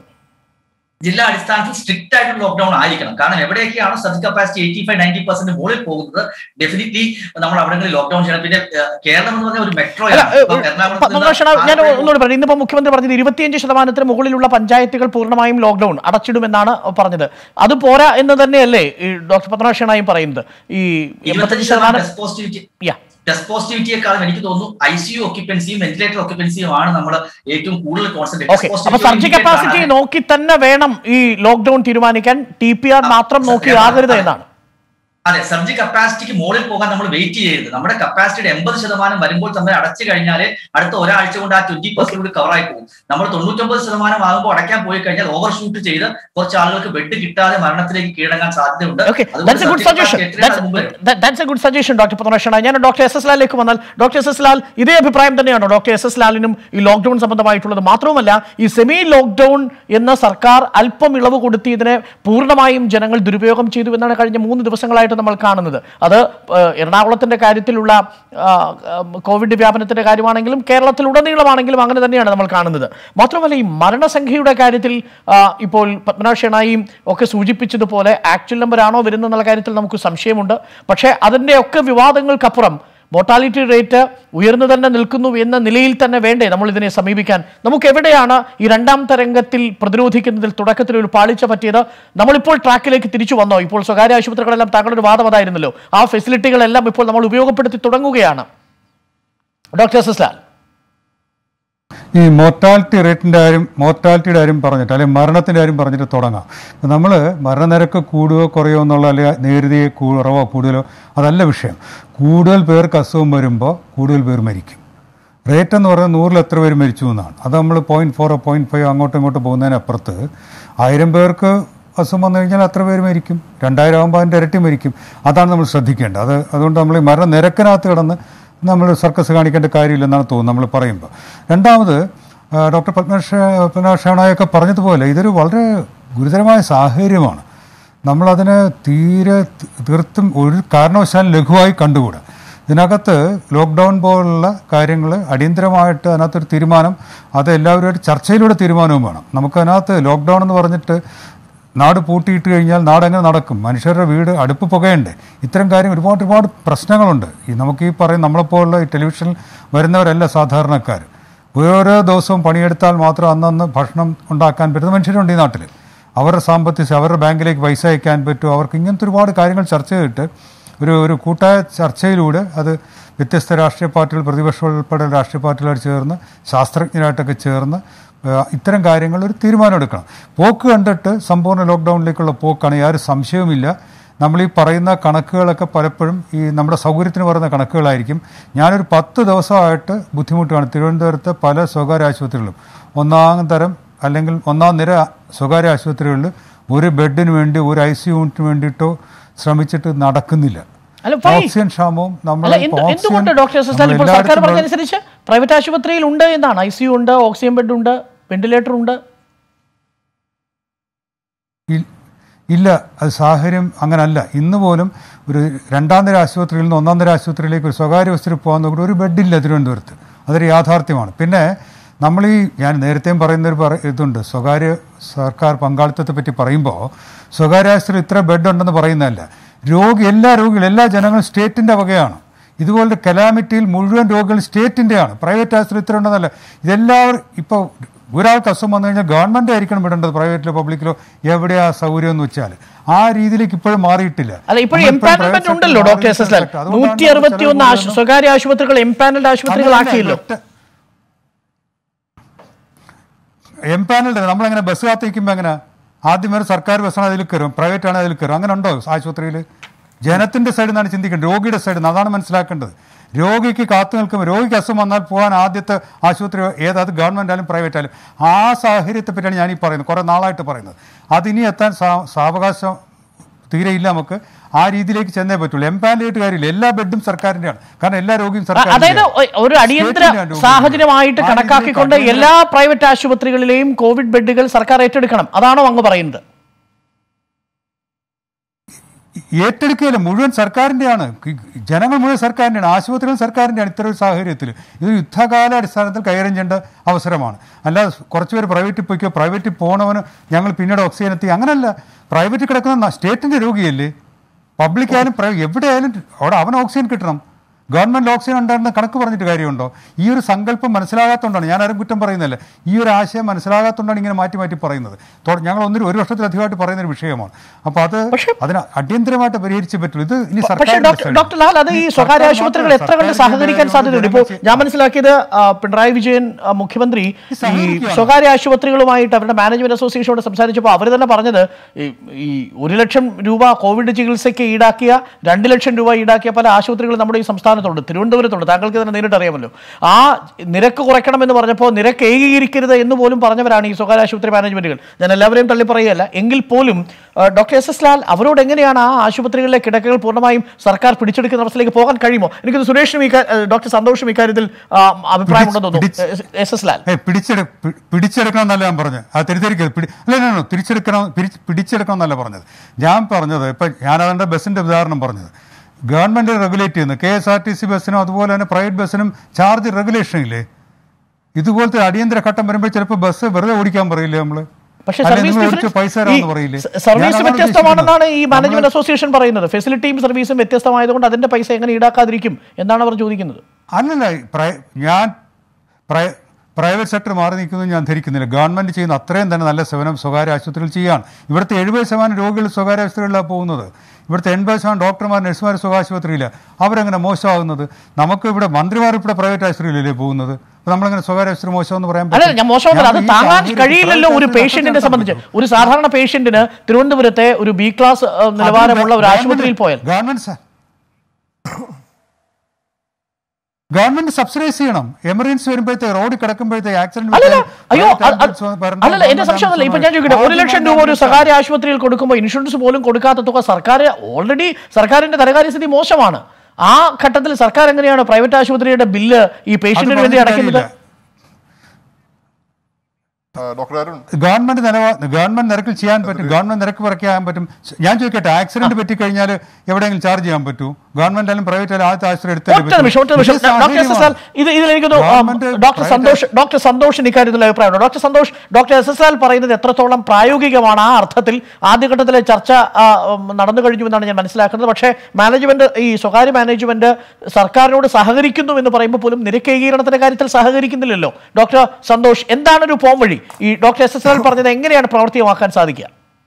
ജില്ലാ അടിസ്ഥാനത്തിൽ സ്ട്രിക്റ്റ് ആയിട്ടുള്ള ലോക്ക്ഡൌൺ ആയിരിക്കണം കാരണം എവിടെയൊക്കെയാണ് surge capacity eighty five ninety percent മുകളിൽ പോകുന്നത് ഡെഫിനറ്റ്ലി നമ്മൾ അവിടെങ്ങളിൽ ലോക്ക്ഡൌൺ ചെയ്യണം പിന്നെ ഏഹ്, കേരളം എന്ന് പറഞ്ഞ ഒരു മെട്രോ അല്ല, ഏ, പത്മനാഭ ഞാൻ ഒന്നുകൂടി പറഞ്ഞു ഇന്നിപ്പോ മുഖ്യമന്ത്രി പറഞ്ഞത് ഇരുപത്തിയഞ്ച് ശതമാനത്തിന് മുകളിലുള്ള പഞ്ചായത്തുകൾ പൂർണ്ണമായും ലോക്ക്ഡൌൺ അടച്ചിടുമെന്നാണ് പറഞ്ഞത് അത് പോരാ എന്ന് തന്നെയല്ലേ ഈ ഡോക്ടർ പത്മനാഭ ഷണായും പറയുന്നത് ഈ എൺപത്തഞ്ച് ശതമാനം ടെസ്റ്റ് പോസിറ്റിവിറ്റി Yeah. ടെസ്റ്റ് പോസിറ്റിവിറ്റിയെക്കാളും എനിക്ക് തോന്നുന്നു ഐ സി യു ഒക്യുപ്പൻസിയും വെന്റിലേറ്റർ ഒക്യുപ്പൻസിയും ആണ് നമ്മൾ ഏറ്റവും കൂടുതൽ ഓക്കെ അപ്പൊ സർജി കപ്പാസിറ്റി കോൺസെൻട്രേറ്റ് നോക്കി തന്നെ വേണം ഈ ലോക്ക്ഡൌൺ തീരുമാനിക്കാൻ ടി പി ആർ മാത്രം നോക്കി ആകരുത് എന്നാണ് അതെ സർജി കപ്പാസിറ്റിക്ക് മുകളിൽ പോകാൻ നമ്മൾ വെയിറ്റ് ചെയ്യരുത് നമ്മുടെ കപ്പാസിറ്റിയുടെ എൺപത് ശതമാനം വരുമ്പോൾ നമ്മൾ അടച്ചു കഴിഞ്ഞാൽ അടുത്ത ഒരാഴ്ച കൊണ്ട് ആ ട്വന്റി പെർസെന്റ് കൂടി കവർ ആയി പോകും നമ്മൾ തൊണ്ണൂറ്റൊമ്പത് ശതമാനം ആകുമ്പോൾ അടയ്ക്കാൻ പോയി കഴിഞ്ഞാൽ ഓവർ ഷൂട്ട് ചെയ്ത് കുറച്ച് ആളുകൾക്ക് ബെഡ് കിട്ടാതെ മരണത്തിലേക്ക് കീഴടങ്ങാൻ സാധ്യതയുണ്ട് ഓക്കെ അതുകൊണ്ട് that's a good surge suggestion capacity എത്രയും മുമ്പ് that's a good suggestion doctor Padmanabha ഞാൻ ഡോക്ടർ എസ് എസ് ലാലിലേക്ക് വന്നാൽ ഡോക്ടർ എസ് എസ് ലാൽ ഇതേ അഭിപ്രായം തന്നെയാണോ ഡോക്ടർ എസ് എസ് ലാലിനും ഈ ലോക്ക്ഡൌൺ സംബന്ധമായിട്ടുള്ളത് മാത്രവുമല്ല ഈ സെമി ലോക്ക്ഡൌൺ എന്ന സർക്കാർ അല്പം ഇളവ് കൊടുത്തിയതിനെ പൂർണ്ണമായും ജനങ്ങൾ ദുരുപയോഗം ചെയ്തു എന്നാണ് കഴിഞ്ഞ മൂന്ന് ദിവസങ്ങളായിട്ട് നമ്മൾ കാണുന്നത് അത് ഏഹ്, എറണാകുളത്തിന്റെ കാര്യത്തിലുള്ള ആ, ആ, കോവിഡ് വ്യാപനത്തിന്റെ കാര്യമാണെങ്കിലും കേരളത്തിലുടനീളമാണെങ്കിലും അങ്ങനെ തന്നെയാണ് നമ്മൾ കാണുന്നത് മാത്രമല്ല ഈ മരണസംഖ്യയുടെ കാര്യത്തിൽ ആ, ഇപ്പോൾ പത്മനാഭ ഷെണായിയും ഒക്കെ സൂചിപ്പിച്ചതുപോലെ ആക്ച്വൽ നമ്പർ ആണോ വരുന്നതെന്നുള്ള കാര്യത്തിൽ നമുക്ക് സംശയമുണ്ട് പക്ഷേ അതിൻ്റെ ഒക്കെ വിവാദങ്ങൾക്കപ്പുറം മോർട്ടാലിറ്റി റേറ്റ് ഉയർന്നു തന്നെ നിൽക്കുന്നു എന്ന നിലയിൽ തന്നെ വേണ്ടേ നമ്മൾ ഇതിനെ സമീപിക്കാൻ നമുക്ക് എവിടെയാണ് ഈ രണ്ടാം തരംഗത്തിൽ പ്രതിരോധിക്കുന്നതിൽ തുടക്കത്തിൽ ഒരു പാളിച്ച പറ്റിയത് നമ്മളിപ്പോൾ ട്രാക്കിലേക്ക് തിരിച്ചു വന്നോ ഇപ്പോൾ സ്വകാര്യ ആശുപത്രികളെല്ലാം താങ്കളുടെ ഒരു വാദം അതായിരുന്നല്ലോ ആ ഫെസിലിറ്റികളെല്ലാം ഇപ്പോൾ നമ്മൾ ഉപയോഗപ്പെടുത്തി തുടങ്ങുകയാണ് ഡോക്ടർ സിസ്ലാൽ ഈ മോർട്ടാലിറ്റി റേറ്റിൻ്റെ കാര്യം മോർട്ടാലിറ്റിയുടെ കാര്യം പറഞ്ഞിട്ട് അല്ലെങ്കിൽ മരണത്തിൻ്റെ കാര്യം പറഞ്ഞിട്ട് തുടങ്ങാം നമ്മൾ മരണനിരക്ക് കൂടുകയോ കുറയോ എന്നുള്ള അല്ലെങ്കിൽ നേരിയ കുറവോ കൂടുതലോ അതല്ല വിഷയം കൂടുതൽ പേർക്ക് അസുഖം വരുമ്പോൾ കൂടുതൽ പേർ മരിക്കും റേറ്റ് എന്ന് പറയുന്നത് നൂറിൽ എത്ര പേര് മരിച്ചു എന്നാണ് അത് നമ്മൾ പോയിന്റ് ഫോറോ പോയിന്റ് ഫൈവ് അങ്ങോട്ടും ഇങ്ങോട്ടും പോകുന്നതിനപ്പുറത്ത് ആയിരം പേർക്ക് അസുഖം വന്നു കഴിഞ്ഞാൽ അത്ര പേര് മരിക്കും രണ്ടായിരം ആകുമ്പോൾ അതിൻ്റെ ഇരട്ടി മരിക്കും അതാണ് നമ്മൾ ശ്രദ്ധിക്കേണ്ടത് അത് അതുകൊണ്ട് നമ്മൾ ഈ മരണനിരക്കിനകത്ത് കിടന്ന് നമ്മൾ സർക്കസ് കാണിക്കേണ്ട കാര്യമില്ലെന്നാണ് തോന്നുന്നത് നമ്മൾ പറയുമ്പോൾ രണ്ടാമത് ആ, ഡോക്ടർ പത്മനാഭ പത്മനാഭ പറഞ്ഞതുപോലെ ഇതൊരു വളരെ ഗുരുതരമായ സാഹചര്യമാണ് നമ്മളതിനെ തീരെ തി- തീർത്തും ഒരു കാരണവശാലും ലഘുവായി കണ്ടുകൂടാ ഇതിനകത്ത് ലോക്ക്ഡൗൺ പോലുള്ള കാര്യങ്ങൾ അടിയന്തരമായിട്ട് അതിനകത്തൊരു തീരുമാനം അത് എല്ലാവരുമായിട്ട് ചർച്ചയിലൂടെ തീരുമാനവും വേണം നമുക്ക് അതിനകത്ത് ലോക്ക്ഡൗൺ എന്ന് പറഞ്ഞിട്ട് നാട് പൂട്ടിയിട്ട് കഴിഞ്ഞാൽ നാട് എങ്ങനെ നടക്കും മനുഷ്യരുടെ വീട് അടുപ്പ് പുകയുണ്ട് ഇത്തരം കാര്യം ഒരുപാട് ഒരുപാട് പ്രശ്നങ്ങളുണ്ട് ഈ നമുക്ക് ഈ പറയും നമ്മളെപ്പോലുള്ള ഈ ടെലിവിഷനിൽ വരുന്നവരല്ല സാധാരണക്കാർ ഓരോ ദിവസവും പണിയെടുത്താൽ മാത്രം അന്നന്ന് ഭക്ഷണം ഉണ്ടാക്കാൻ പറ്റുന്ന മനുഷ്യരുണ്ട് ഈ നാട്ടിൽ അവരുടെ സാമ്പത്തിക സ്ഥിതി, അവരുടെ ബാങ്കിലേക്ക് പൈസ അയക്കാൻ പറ്റും അവർക്ക് ഇങ്ങനത്തെ ഒരുപാട് കാര്യങ്ങൾ ചർച്ച ചെയ്തിട്ട് ഒരു ഒരു കൂട്ടായ ചർച്ചയിലൂടെ അത് വ്യത്യസ്ത രാഷ്ട്രീയ പാർട്ടികൾ പ്രതിപക്ഷം ഉൾപ്പെടെ രാഷ്ട്രീയ പാർട്ടികളോട് ചേർന്ന് ശാസ്ത്രജ്ഞരായിട്ടൊക്കെ ചേർന്ന് ഏഹ് ഇത്തരം കാര്യങ്ങൾ ഒരു തീരുമാനം എടുക്കണം പോക്ക് കണ്ടിട്ട് സമ്പൂർണ്ണ ലോക്ക്ഡൗണിലേക്കുള്ള പോക്കാണ് യാതൊരു സംശയവുമില്ല നമ്മൾ ഈ പറയുന്ന കണക്കുകളൊക്കെ പലപ്പോഴും ഈ നമ്മുടെ സൗകര്യത്തിന് പറയുന്ന കണക്കുകളായിരിക്കും ഞാനൊരു പത്ത് ദിവസമായിട്ട് ബുദ്ധിമുട്ടാണ് തിരുവനന്തപുരത്തെ പല സ്വകാര്യ ആശുപത്രികളും ഒന്നാം തരം അല്ലെങ്കിൽ ഒന്നാം നിര സ്വകാര്യ ആശുപത്രികളിൽ ഒരു ബെഡിന് വേണ്ടി ഒരു ഐ സി യൂണിറ്റിന് വേണ്ടിയിട്ടോ ശ്രമിച്ചിട്ട് നടക്കുന്നില്ല അല്ല, fine. ഓക്സിജൻ ക്ഷാമവും നമ്മൾ അല്ല എന്ത് എന്തുകൊണ്ട് ഡോക്ടർ സിസ്ലാൽ ഇപ്പോൾ സർക്കാർ പറഞ്ഞതനുസരിച്ച് പ്രൈവറ്റ് ആശുപത്രിയിൽ ഉണ്ട് എന്നാണ് ഐ സി ഉണ്ട് ഓക്സിജൻ ബെഡ് ഉണ്ട് വെന്റിലേറ്റർ ഉണ്ട് ഇൽ- ഇല്ല അത് സാഹചര്യം അങ്ങനല്ല ഇന്ന് പോലും ഒരു രണ്ടാം നിര ആശുപത്രിയിൽ നിന്ന് ഒന്നാം നിര ആശുപത്രിയിലേക്ക് ഒരു സ്വകാര്യ ആശുപത്രി പോകാൻ നോക്കിയിട്ട് ഒരു ബെഡില്ല തിരുവനന്തപുരത്ത് അതൊരു യാഥാർത്ഥ്യമാണ് പിന്നെ നമ്മൾ ഈ ഞാൻ നേരത്തെയും പറയുന്ന ഒരു പറ ഇതുണ്ട് സ്വകാര്യ സർക്കാർ പങ്കാളിത്തത്തെ പറ്റി പറയുമ്പോൾ സ്വകാര്യ ആശുപത്രി ഇത്ര ബെഡ് ഉണ്ടെന്ന് പറയുന്നതല്ല രോഗി എല്ലാ രോഗികളും എല്ലാ ജനങ്ങളും സ്റ്റേറ്റിൻ്റെ വകയാണ് ഇതുപോലത്തെ കലാമിറ്റിയിൽ മുഴുവൻ രോഗികൾ സ്റ്റേറ്റിൻ്റെയാണ് പ്രൈവറ്റ് ആശുപത്രി ഇത്ര ഉണ്ടെന്നല്ല ഇതെല്ലാവരും ഇപ്പോൾ ഒരാൾക്ക് അസുഖം വന്നു കഴിഞ്ഞാൽ ഗവൺമെന്റ് ആയിരിക്കണം വിടേണ്ടത് പ്രൈവറ്റിലോ പബ്ലിക്കിലോ എവിടെയാ സൗകര്യം എന്ന് വെച്ചാൽ ആ രീതിയിലേക്ക് ഇപ്പോഴും മാറിയിട്ടില്ല അല്ല ഇപ്പോഴും നമ്മളിപ്പോഴും എംപാനൽമെന്റ് private ഉണ്ടല്ലോ sector doctor S S Lal അതുകൊണ്ടാണ് നമ്മൾ നൂറ്റി അറുപത്തി ഒന്ന് ചെലവ് സ്വകാര്യ ആശുപത്രികൾ എംപാനൽഡ് ആശുപത്രികളാക്കിയല്ലോ എംപാനൽഡ് നമ്മളെങ്ങനെ ബസ് കാത്ത് നിൽക്കുമ്പോൾ എങ്ങനെ ആദ്യം ഒരു സർക്കാർ ബസ്സാണ് അതിൽ കയറും പ്രൈവറ്റ് ആണ് അതിൽ കയറും അങ്ങനെ ഉണ്ടോ ആശുപത്രിയിൽ ജനത്തിന്റെ സൈഡിൽ നിന്നാണ് ചിന്തിക്കേണ്ടത് രോഗിയുടെ സൈഡിൽ നിന്ന് അതാണ് മനസ്സിലാക്കേണ്ടത് രോഗിക്ക് കാത്തു നിൽക്കുമ്പോൾ രോഗിക്ക് അസുഖം വന്നാൽ പോകാൻ ആദ്യത്തെ ആശുപത്രി ഏതാത് ഗവൺമെന്റ് ആയാലും പ്രൈവറ്റ് ആയാലും ആ സാഹചര്യത്തെ പറ്റിയാണ് ഞാൻ ഈ പറയുന്നത് കുറേ നാളായിട്ട് പറയുന്നത് അതിനി എത്താൻ സാ- സാവകാശം തീരെ ഇല്ല നമുക്ക് ആ രീതിയിലേക്ക് ചെന്നേ പറ്റുള്ളൂ എംപാനലായിട്ട് കാര്യമില്ല എല്ലാ ബെഡും സർക്കാരിന്റെയാണ് കാരണം എല്ലാ രോഗിയും അ- അതായത് ഒ- ഒരു അടിയന്തര സാഹചര്യമായിട്ട് കണക്കാക്കിക്കൊണ്ട് എല്ലാ പ്രൈവറ്റ് ആശുപത്രികളിലെയും കോവിഡ് ബെഡുകൾ സർക്കാർ ഏറ്റെടുക്കണം അതാണോ അങ്ങ് പറയുന്നത് ഏറ്റെടുക്കുകയല്ല മുഴുവൻ സർക്കാരിൻ്റെയാണ് ജനങ്ങൾ മുഴുവൻ സർക്കാരിൻ്റെയാണ് ആശുപത്രികൾ സർക്കാരിൻ്റെയാണ് ഇത്തരം ഒരു സാഹചര്യത്തിൽ ഇത് യുദ്ധകാല അടിസ്ഥാനത്തിൽ കൈകാര്യം ചെയ്യേണ്ട അവസരമാണ് അല്ലാതെ കുറച്ച് പേര് പ്രൈവറ്റിൽ പോയിക്കോ പ്രൈവറ്റിൽ പോകണവന് ഞങ്ങൾ പിന്നീട് ഓക്സിജൻ എത്തി അങ്ങനല്ല പ്രൈവറ്റിൽ കിടക്കുന്ന സ്റ്റേറ്റിൻ്റെ രോഗിയല്ലേ പബ്ലിക് ആയാലും പ്രൈ- എവിടെയായാലും അവിടെ അവന് ഓക്സിജൻ കിട്ടണം ഗവൺമെന്റ് ഓക്സിജൻ ഉണ്ടായിരുന്ന കണക്ക് പറഞ്ഞിട്ട് കാര്യമുണ്ടോ ഈ ഒരു സങ്കല്പം മനസ്സിലാകാത്തതുകൊണ്ടാണ് ഞാൻ ആരും കുറ്റം പറയുന്നില്ല ഈ ഒരു ആശയം മനസ്സിലാകാത്തതുകൊണ്ടാണ് ഇങ്ങനെ മാറ്റി മാറ്റി പറയുന്നത് തൊ- ഞങ്ങൾ ഒന്നൊരു ഒരു വർഷത്തിലധികമായിട്ട് പറയുന്ന ഒരു വിഷയമാണ് അപ്പൊ അത് അതിന് അടിയന്തരമായിട്ട് പരിഹരിച്ചേ പറ്റുള്ളൂ ഇത് ഇനി പക്ഷേ സർക്കാരിന്റെ ഡോക്ടർ side. ഡോക്ടർ ലാൽ അത് ഈ ഈ സ്വകാര്യ സർക്കാർ ആശുപത്രികൾ മാത്രമല്ല, എത്ര കണ്ട് സർക്കാർ സഹകരിക്കാൻ ഇതിന്റെ സാധ്യതയുണ്ട് ഇപ്പോൾ ജനങ്ങൾ ഞാൻ മനസ്സിലാക്കിയത് ആ, പിണറായി വിജയൻ ആ, മുഖ്യമന്ത്രി ഈ സഹകരിക്കുകയാണ്. സ്വകാര്യ ആശുപത്രികളുമായിട്ട് അവരുടെ മാനേജ്മെന്റ് അസോസിയേഷനോട് സംസാരിച്ചപ്പോൾ അവർ തന്നെ പറഞ്ഞത് ഈ- ഈ ഒരു ലക്ഷം രൂപ കോവിഡ് ചികിത്സയ്ക്ക് ഈടാക്കിയ രണ്ട് ലക്ഷം രൂപ ഈടാക്കിയ പല ആശുപത്രികളും നമ്മുടെ ഈ സംസ്ഥാനത്തുണ്ട് തിരുവനന്തപുരത്തുണ്ട് താങ്കൾക്ക് തന്നെ നേരിട്ട് അറിയാമല്ലോ ആ നിരക്ക് കുറയ്ക്കണമെന്ന് പറഞ്ഞപ്പോൾ നിരക്ക് ഏകീകരിക്കരുത് എന്ന് പോലും പറഞ്ഞവരാണ് ഈ സ്വകാര്യ ആശുപത്രി മാനേജ്മെന്റുകൾ ഞാൻ എല്ലാവരെയും തള്ളി പറയുകയല്ല എങ്കിൽ പോലും ആ, ഡോക്ടർ എസ് എസ് ലാൽ അവരോട് എങ്ങനെയാണ് ആ ആശുപത്രികളിലെ കിടക്കകൾ പൂർണ്ണമായും സർക്കാർ പിടിച്ചെടുക്കുന്ന അവസ്ഥയിലേക്ക് പോകാൻ കഴിയുമോ എനിക്കത് സുരേഷിനും ഇക്കാ- ഏ, ഡോക്ടർ സന്തോഷും ഇക്കാര്യത്തിൽ ആ, അഭിപ്രായമുണ്ടെന്ന് തോന്നുന്നു പിടിച്ച്- എസ് എസ് ലാൽ ഏയ് പിടിച്ചെടു പി- പിടിച്ചെടുക്കണം എന്നല്ല ഞാൻ പറഞ്ഞത് അത് തെറ്റിദ്ധരിക്കരുത് പിടി അല്ല no, no, തിരിച്ചെടുക്കണം പിടി- പിടിച്ചെടുക്കണം എന്നല്ല പറഞ്ഞത് ഞാൻ പറഞ്ഞത് ഇപ്പം ഞാൻ അതിൻ്റെ ബസ്സിൻ്റെ ഉദാഹരണം പറഞ്ഞത് ഗവൺമെൻറ് റെഗുലേറ്റ് ചെയ്യുന്നു K S R T C ബസ്സിനും അതുപോലെ തന്നെ പ്രൈവറ്റ് ബസ്സിനും ചാർജ് റെഗുലേഷൻ ഇല്ലേ ഇതുപോലത്തെ അടിയന്തര ഘട്ടം വരുമ്പോൾ ചിലപ്പോൾ ബസ് വെറുതെ ഓടിക്കാൻ പറയില്ലേ നമ്മൾ പക്ഷേ അല്ലെ, സർവീസ് നിങ്ങൾ ഡിഫറൻസ് ഒരിക്കൽ പൈസ ഈ തരാമെന്ന് പറയില്ലേ? സ- സർവീസ് ഞാൻ അതാണ് വ്യത്യസ്തമാണെന്നാണ് ഈ ഉദ്ദേശിക്കുന്നത്. മാനേജ്മെന്റ് അസോസിയേഷൻ പറയുന്നത് ഫെസിലിറ്റിയും സർവീസും വ്യത്യസ്തമായതുകൊണ്ട് അതിന്റെ പൈസ എങ്ങനെ ഈടാക്കാതിരിക്കും എന്നാണ് അവർ ചോദിക്കുന്നത് അല്ലല്ല പ്രൈ- ഞാൻ പ്രൈ- പ്രൈവറ്റ് സെക്ടർ മാറി നിൽക്കുന്നു ഞാൻ ധരിക്കുന്നില്ല ഗവൺമെന്റ് ചെയ്യുന്ന അത്രയും തന്നെ നല്ല സേവനം സ്വകാര്യ ആശുപത്രികൾ ചെയ്യാണ് ഇവിടുത്തെ എഴുപത് ശതമാനം രോഗികൾ സ്വകാര്യ ആശുപത്രികളിലാണ് പോകുന്നത് ഇവിടുത്തെ എൺപത് ശതമാനം ഡോക്ടർമാർ നഴ്സുമാർ സ്വകാര്യ ആശുപത്രിയില്ല അവരെങ്ങനെ മോശമാകുന്നത് നമുക്ക് ഇവിടെ മന്ത്രിമാർ ഇവിടെ പ്രൈവറ്റ് ആശുപത്രിയിലല്ലേ പോകുന്നത് അപ്പൊ നമ്മളെങ്ങനെ സ്വകാര്യ ആശുപത്രി മോശമെന്ന് പറയാൻ അല്ല പറ്റും? ഞാൻ മോശമല്ല അത് ഞാൻ ഈ താങ്ങാൻ സാഹചര്യത്തിൽ കഴിയില്ലല്ലോ ഒരു private പേഷ്യന്റിനെ ആശുപത്രി സംബന്ധിച്ച് നടത്താൻ ഒരു സാധാരണ പേഷ്യന്റിന് തിരുവനന്തപുരത്തെ ഒരു ബി ക്ലാസ് ഏഹ്, നിലവാരമുള്ള ഒരു ഗവൺമെന്റ്- ആശുപത്രിയിൽ പോയാൽ ഗവൺമെന്റ് സ- ഗവൺമെന്റ് സബ്സിഡൈസ് ചെയ്യണം എമർജൻസി വരുമ്പോഴത്തേക്ക് റോഡിൽ കിടക്കുമ്പോഴത്തേക്ക് ആക്സിഡന്റ് അല്ലല്ല അയ്യോ അത്- അത് അല്ലല്ല എന്റെ സംശയം അതല്ല ഇപ്പൊ ഞാൻ ചോദിക്കട്ടെ ഒരു ലക്ഷം രൂപ ഒരു സ്വകാര്യ ആശുപത്രിയിൽ കൊടുക്കുമ്പോൾ ഇൻഷുറൻസ് പോലും കൊടുക്കാത്ത തുക സർക്കാർ ഓൾറെഡി സർക്കാരിന്റെ ധനകാര്യസ്ഥിതി മോശമാണ് ആ ഘട്ടത്തിൽ സർക്കാർ എങ്ങനെയാണ് പ്രൈവറ്റ് ആശുപത്രിയുടെ ബില്ല് ഈ പേഷ്യന്റിന് വേണ്ടി അടയ്ക്കുന്നത് ആ, ഡോക്ടർ അരുൺ ഗവൺമെന്റ് നിലവാ ഗവൺമെന്റ് നിരക്കിൽ ചെയ്യാൻ പറ്റും ഗവൺമെന്റ് നിരക്ക് കുറയ്ക്കാൻ പറ്റും ഞാൻ ചോദിക്കട്ടെ ആക്സിഡന്റ് പറ്റിക്കഴിഞ്ഞാൽ എവിടെയെങ്കിലും ചാർജ് ചെയ്യാൻ പറ്റൂ ഗവൺമെന്റ് ആയാലും പ്രൈവറ്റ് ആയാലും ആദ്യത്തെ ആശുപത്രി എടുത്തേ ഒറ്റ നിമിഷം ഒറ്റ നിമിഷം ഡോക്ടർ എസ് എസ് എൽ ഇത് ഇതിൽ എനിക്ക് government doctor private Santosh doctor സന്തോഷിന് ഇക്കാര്യത്തിൽ അഭിപ്രായമുണ്ട് doctor Santosh doctor S S L പറയുന്നത് എത്രത്തോളം പ്രായോഗികമാണ് ആ അർത്ഥത്തിൽ ആദ്യഘട്ടത്തിലെ ചർച്ച ആ, ഉം, നടന്നു കഴിഞ്ഞു എന്നാണ് ഞാൻ മനസ്സിലാക്കുന്നത് പക്ഷേ മാനേജ്മെന്റ് ഈ സ്വകാര്യ മാനേജ്മെന്റ് സർക്കാരിനോട് സഹകരിക്കുന്നു എന്ന് പറയുമ്പോൾ പോലും നിരക്കേകീകരണത്തിന്റെ കാര്യത്തിൽ സഹകരിക്കുന്നില്ലല്ലോ ഡോക്ടർ സന്തോഷ് എന്താണ് ഒരു പോം വഴി ഈ ഡോക്ടർ എസ് എസ് എൽ പറഞ്ഞത് എങ്ങനെയാണ് പ്രാവർത്തികമാക്കാൻ സാധിക്കുക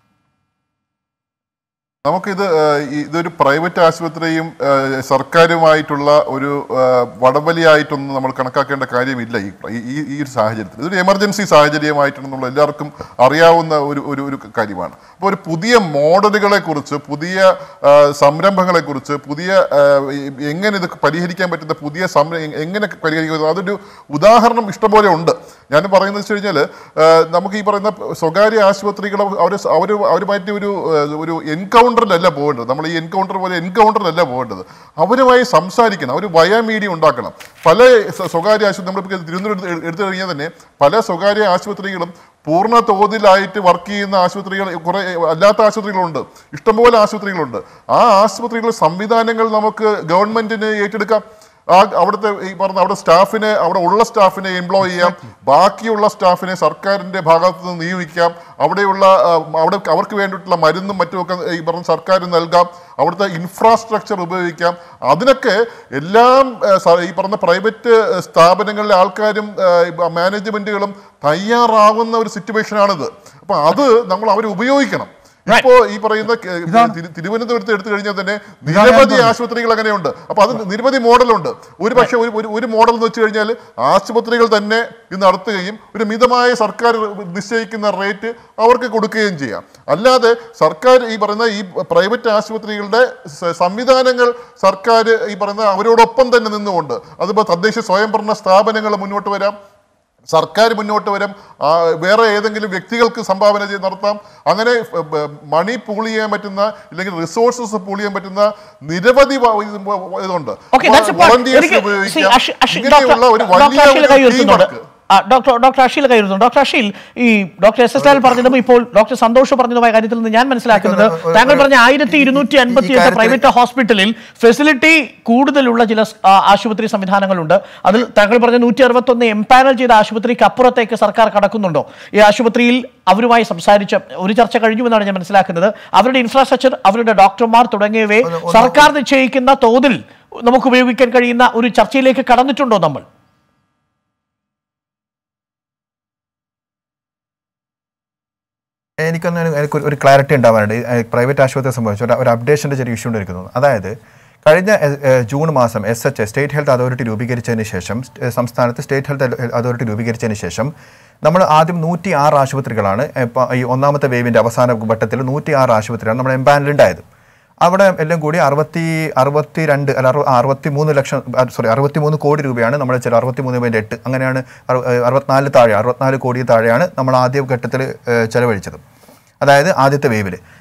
നമുക്കിത് ഏഹ്, ഈ- ഇതൊരു പ്രൈവറ്റ് ആശുപത്രിയും ഏഹ്, സർക്കാരുമായിട്ടുള്ള ഒരു ഏഹ്, വടംവലിയായിട്ടൊന്നും നമ്മൾ കണക്കാക്കേണ്ട കാര്യമില്ല ഈ ഈ- ഈ ഈ ഒരു സാഹചര്യത്തിൽ ഇതൊരു എമർജൻസി സാഹചര്യമായിട്ടാണ് നമ്മൾ എല്ലാവർക്കും അറിയാവുന്ന ഒരു ഒരു ഒരു കാര്യമാണ് അപ്പോൾ ഒരു പുതിയ മോഡലുകളെ കുറിച്ച് പുതിയ ഏഹ്, സംരംഭങ്ങളെ കുറിച്ച് പുതിയ ഏഹ്, ഈ- എങ്ങനെ ഇത് പരിഹരിക്കാൻ പറ്റുന്ന പുതിയ സംര എങ്ങനെ പരിഹരിക്കുന്നത് അതൊരു ഉദാഹരണം ഇഷ്ടംപോലെ ഉണ്ട് ഞാൻ പറയുന്നത് വെച്ച് കഴിഞ്ഞാൽ നമുക്ക് ഈ പറയുന്ന സ്വകാര്യ ആശുപത്രികൾ അവർ അവർ അവരുമായിട്ട് ഒരു ഏഹ്, ഒരു എൻകൗണ്ടറിലല്ല പോകേണ്ടത് നമ്മൾ ഈ എൻകൗണ്ടർ പോലെ എൻകൗണ്ടറിലല്ല പോകേണ്ടത് അവരുമായി സംസാരിക്കണം അവർ വയാ മീഡിയ ഉണ്ടാക്കണം പല സ്വ- സ്വകാര്യ ആശുപത്രി നമ്മളിപ്പോൾ തിരുവനന്തപുരത്ത് എടു- എടുത്തു കഴിഞ്ഞാൽ തന്നെ പല സ്വകാര്യ ആശുപത്രികളും പൂർണ്ണ തോതിലായിട്ട് വർക്ക് ചെയ്യുന്ന ആശുപത്രികൾ കുറെ അല്ലാത്ത ആശുപത്രികളുണ്ട് ഇഷ്ടംപോലെ ആശുപത്രികളുണ്ട് ആ ആശുപത്രികളുടെ സംവിധാനങ്ങൾ നമുക്ക് ഗവൺമെന്റിന് ഏറ്റെടുക്കാം ആ അവിടുത്തെ ഈ പറഞ്ഞ അവിടെ സ്റ്റാഫിനെ അവിടെ ഉള്ള സ്റ്റാഫിനെ എംപ്ലോയ് ചെയ്യാം ബാക്കിയുള്ള സ്റ്റാഫിനെ സർക്കാരിന്റെ ഭാഗത്ത് നിന്ന് നിയോഗിക്കാം അവിടെയുള്ള ആ, അവിടെ അവർക്ക് വേണ്ടിയിട്ടുള്ള മരുന്നും മറ്റുമൊക്കെ ഈ പറഞ്ഞ സർക്കാർ നൽകാം അവിടുത്തെ ഇൻഫ്രാസ്ട്രക്ചർ ഉപയോഗിക്കാം അതിനൊക്കെ എല്ലാം ആ, സ- ഈ പറഞ്ഞ പ്രൈവറ്റ് സ്ഥാപനങ്ങളിലെ ആൾക്കാരും ആ, മാനേജ്മെന്റുകളും തയ്യാറാവുന്ന ഒരു സിറ്റുവേഷനാണിത് അപ്പൊ അത് നമ്മൾ അവരെ ഉപയോഗിക്കണം ഇപ്പോ ഈ പറയുന്ന കെ- തിരു- തിരുവനന്തപുരത്ത് എടുത്തു കഴിഞ്ഞാൽ തന്നെ നിരവധി ആശുപത്രികൾ അങ്ങനെയുണ്ട് അപ്പൊ അത് നിരവധി മോഡലുണ്ട് ഒരു പക്ഷേ ഒരു ഒരു- ഒരു മോഡൽ എന്ന് വെച്ച് കഴിഞ്ഞാൽ ആശുപത്രികൾ തന്നെ ഇത് നടത്തുകയും ഒരു മിതമായ സർക്കാർ നിശ്ചയിക്കുന്ന റേറ്റ് അവർക്ക് കൊടുക്കുകയും ചെയ്യാം അല്ലാതെ സർക്കാർ ഈ പറയുന്ന ഈ പ്രൈവറ്റ് ആശുപത്രികളുടെ സ- സംവിധാനങ്ങൾ സർക്കാർ ഈ പറയുന്ന അവരോടൊപ്പം തന്നെ നിന്നുകൊണ്ട് അതിപ്പോൾ തദ്ദേശ സ്വയംഭരണ സ്ഥാപനങ്ങൾ മുന്നോട്ട് വരാം സർക്കാർ മുന്നോട്ട് വരും ആ, വേറെ ഏതെങ്കിലും വ്യക്തികൾക്ക് സംഭാവന ചെയ്ത് നടത്താം അങ്ങനെ ഫ- ബ- മണി പൂൾ ചെയ്യാൻ പറ്റുന്ന ഇല്ലെങ്കിൽ റിസോഴ്സസ് പൂൾ ചെയ്യാൻ പറ്റുന്ന നിരവധി വ- ഇത് വ- വ- ഇതുണ്ട് Okay, that's a point. Volunteers എനിക്ക് ഉപയോഗിക്കാം. see, അഷി- അഷി- ഇങ്ങനെയുള്ള ഡോക്ടർ- ഒരു ഡോക്ടർ വലിയ അഷീൽ ഒരു കൈ team ഉയർത്തുന്നുണ്ട്. work. ആ, ഡോക്ടർ ഡോക്ടർ അഷീൽ കൈയിരുത്തുന്നു ഡോക്ടർ അഷീൽ ഈ ഡോക്ടർ എസ് എസ് എൽ പറഞ്ഞതും ഇപ്പോൾ ഡോക്ടർ സന്തോഷ് പറഞ്ഞതുമായ കാര്യത്തിൽ നിന്ന് ഞാൻ മനസ്സിലാക്കുന്നത് ഒരു- താങ്കൾ ഒരു- പറഞ്ഞ ആയിരത്തി ഇരുന്നൂറ്റി അൻപത്തി ഈ എട്ട് കാര്യത്തിൽ- പ്രൈവറ്റ് ഹോസ്പിറ്റലിൽ ഫെസിലിറ്റി കൂടുതലുള്ള ചില സ്- ആ, ആശുപത്രി സംവിധാനങ്ങളുണ്ട് അതിൽ താങ്കൾ പറഞ്ഞ നൂറ്റി അറുപത്തൊന്ന് എംപാനൽ ചെയ്ത ആശുപത്രിക്ക് അപ്പുറത്തേക്ക് സർക്കാർ കടക്കുന്നുണ്ടോ ഈ ആശുപത്രിയിൽ അവരുമായി സംസാരിച്ച ഒരു ചർച്ച കഴിഞ്ഞു എന്നാണ് ഞാൻ മനസ്സിലാക്കുന്നത് അവരുടെ ഇൻഫ്രാസ്ട്രക്ചർ അവരുടെ ഡോക്ടർമാർ തുടങ്ങിയവയെ ഒന്ന് ഒന്ന് സർക്കാർ നിശ്ചയിക്കുന്ന തോതിൽ നമുക്ക് ഉപയോഗിക്കാൻ കഴിയുന്ന ഒരു ചർച്ചയിലേക്ക് കടന്നിട്ടുണ്ടോ നമ്മൾ എനിക്കൊന്ന് ഒരു- എനിക്ക് ഒരു ക്ലാരിറ്റി ഉണ്ടാവാനുണ്ട് പ്രൈവറ്റ് ആശുപത്രിയെ സംബന്ധിച്ച് ഒരു- ഒരു അപ്ഡേഷൻ്റെ ചെറിയ ഇഷ്യൂ ഉണ്ടായിരിക്കുന്നു അതായത് കഴിഞ്ഞ എ- എ, ജൂൺ മാസം S H state health authority രൂപീകരിച്ചതിന് ശേഷം സ്റ്റ്- സംസ്ഥാനത്ത് സ്റ്റേറ്റ് ഹെൽത്ത് അതോറിറ്റി രൂപീകരിച്ചതിന് ശേഷം നമ്മൾ ആദ്യം നൂറ്റി ആറ് ആശുപത്രികളാണ് ഇപ്പം ഈ ഒന്നാമത്തെ വേവിൻ്റെ അവസാന ഘട്ടത്തിൽ നൂറ്റി ആറ് ആശുപത്രിയാണ് നമ്മുടെ എംപാനൽ ഉണ്ടായത് അവിടെ എല്ലാം കൂടി അറുപത്തി അറുപത്തി രണ്ട് അല്ല അറു- അറുപത്തി മൂന്ന് ലക്ഷം സോറി അറുപത്തി മൂന്ന് കോടി രൂപയാണ് നമ്മൾ ചില അറുപത്തി മൂന്ന് പോയിന്റ് എട്ട് അങ്ങനെയാണ് അറു- ഏഹ് അറുപത്തിനാല് താഴെ അറുപത്തിനാല് കോടി താഴെയാണ് നമ്മൾ ആദ്യ ഘട്ടത്തിൽ ചെലവഴിച്ചത് അതായത് ആദ്യത്തെ വേവിൽ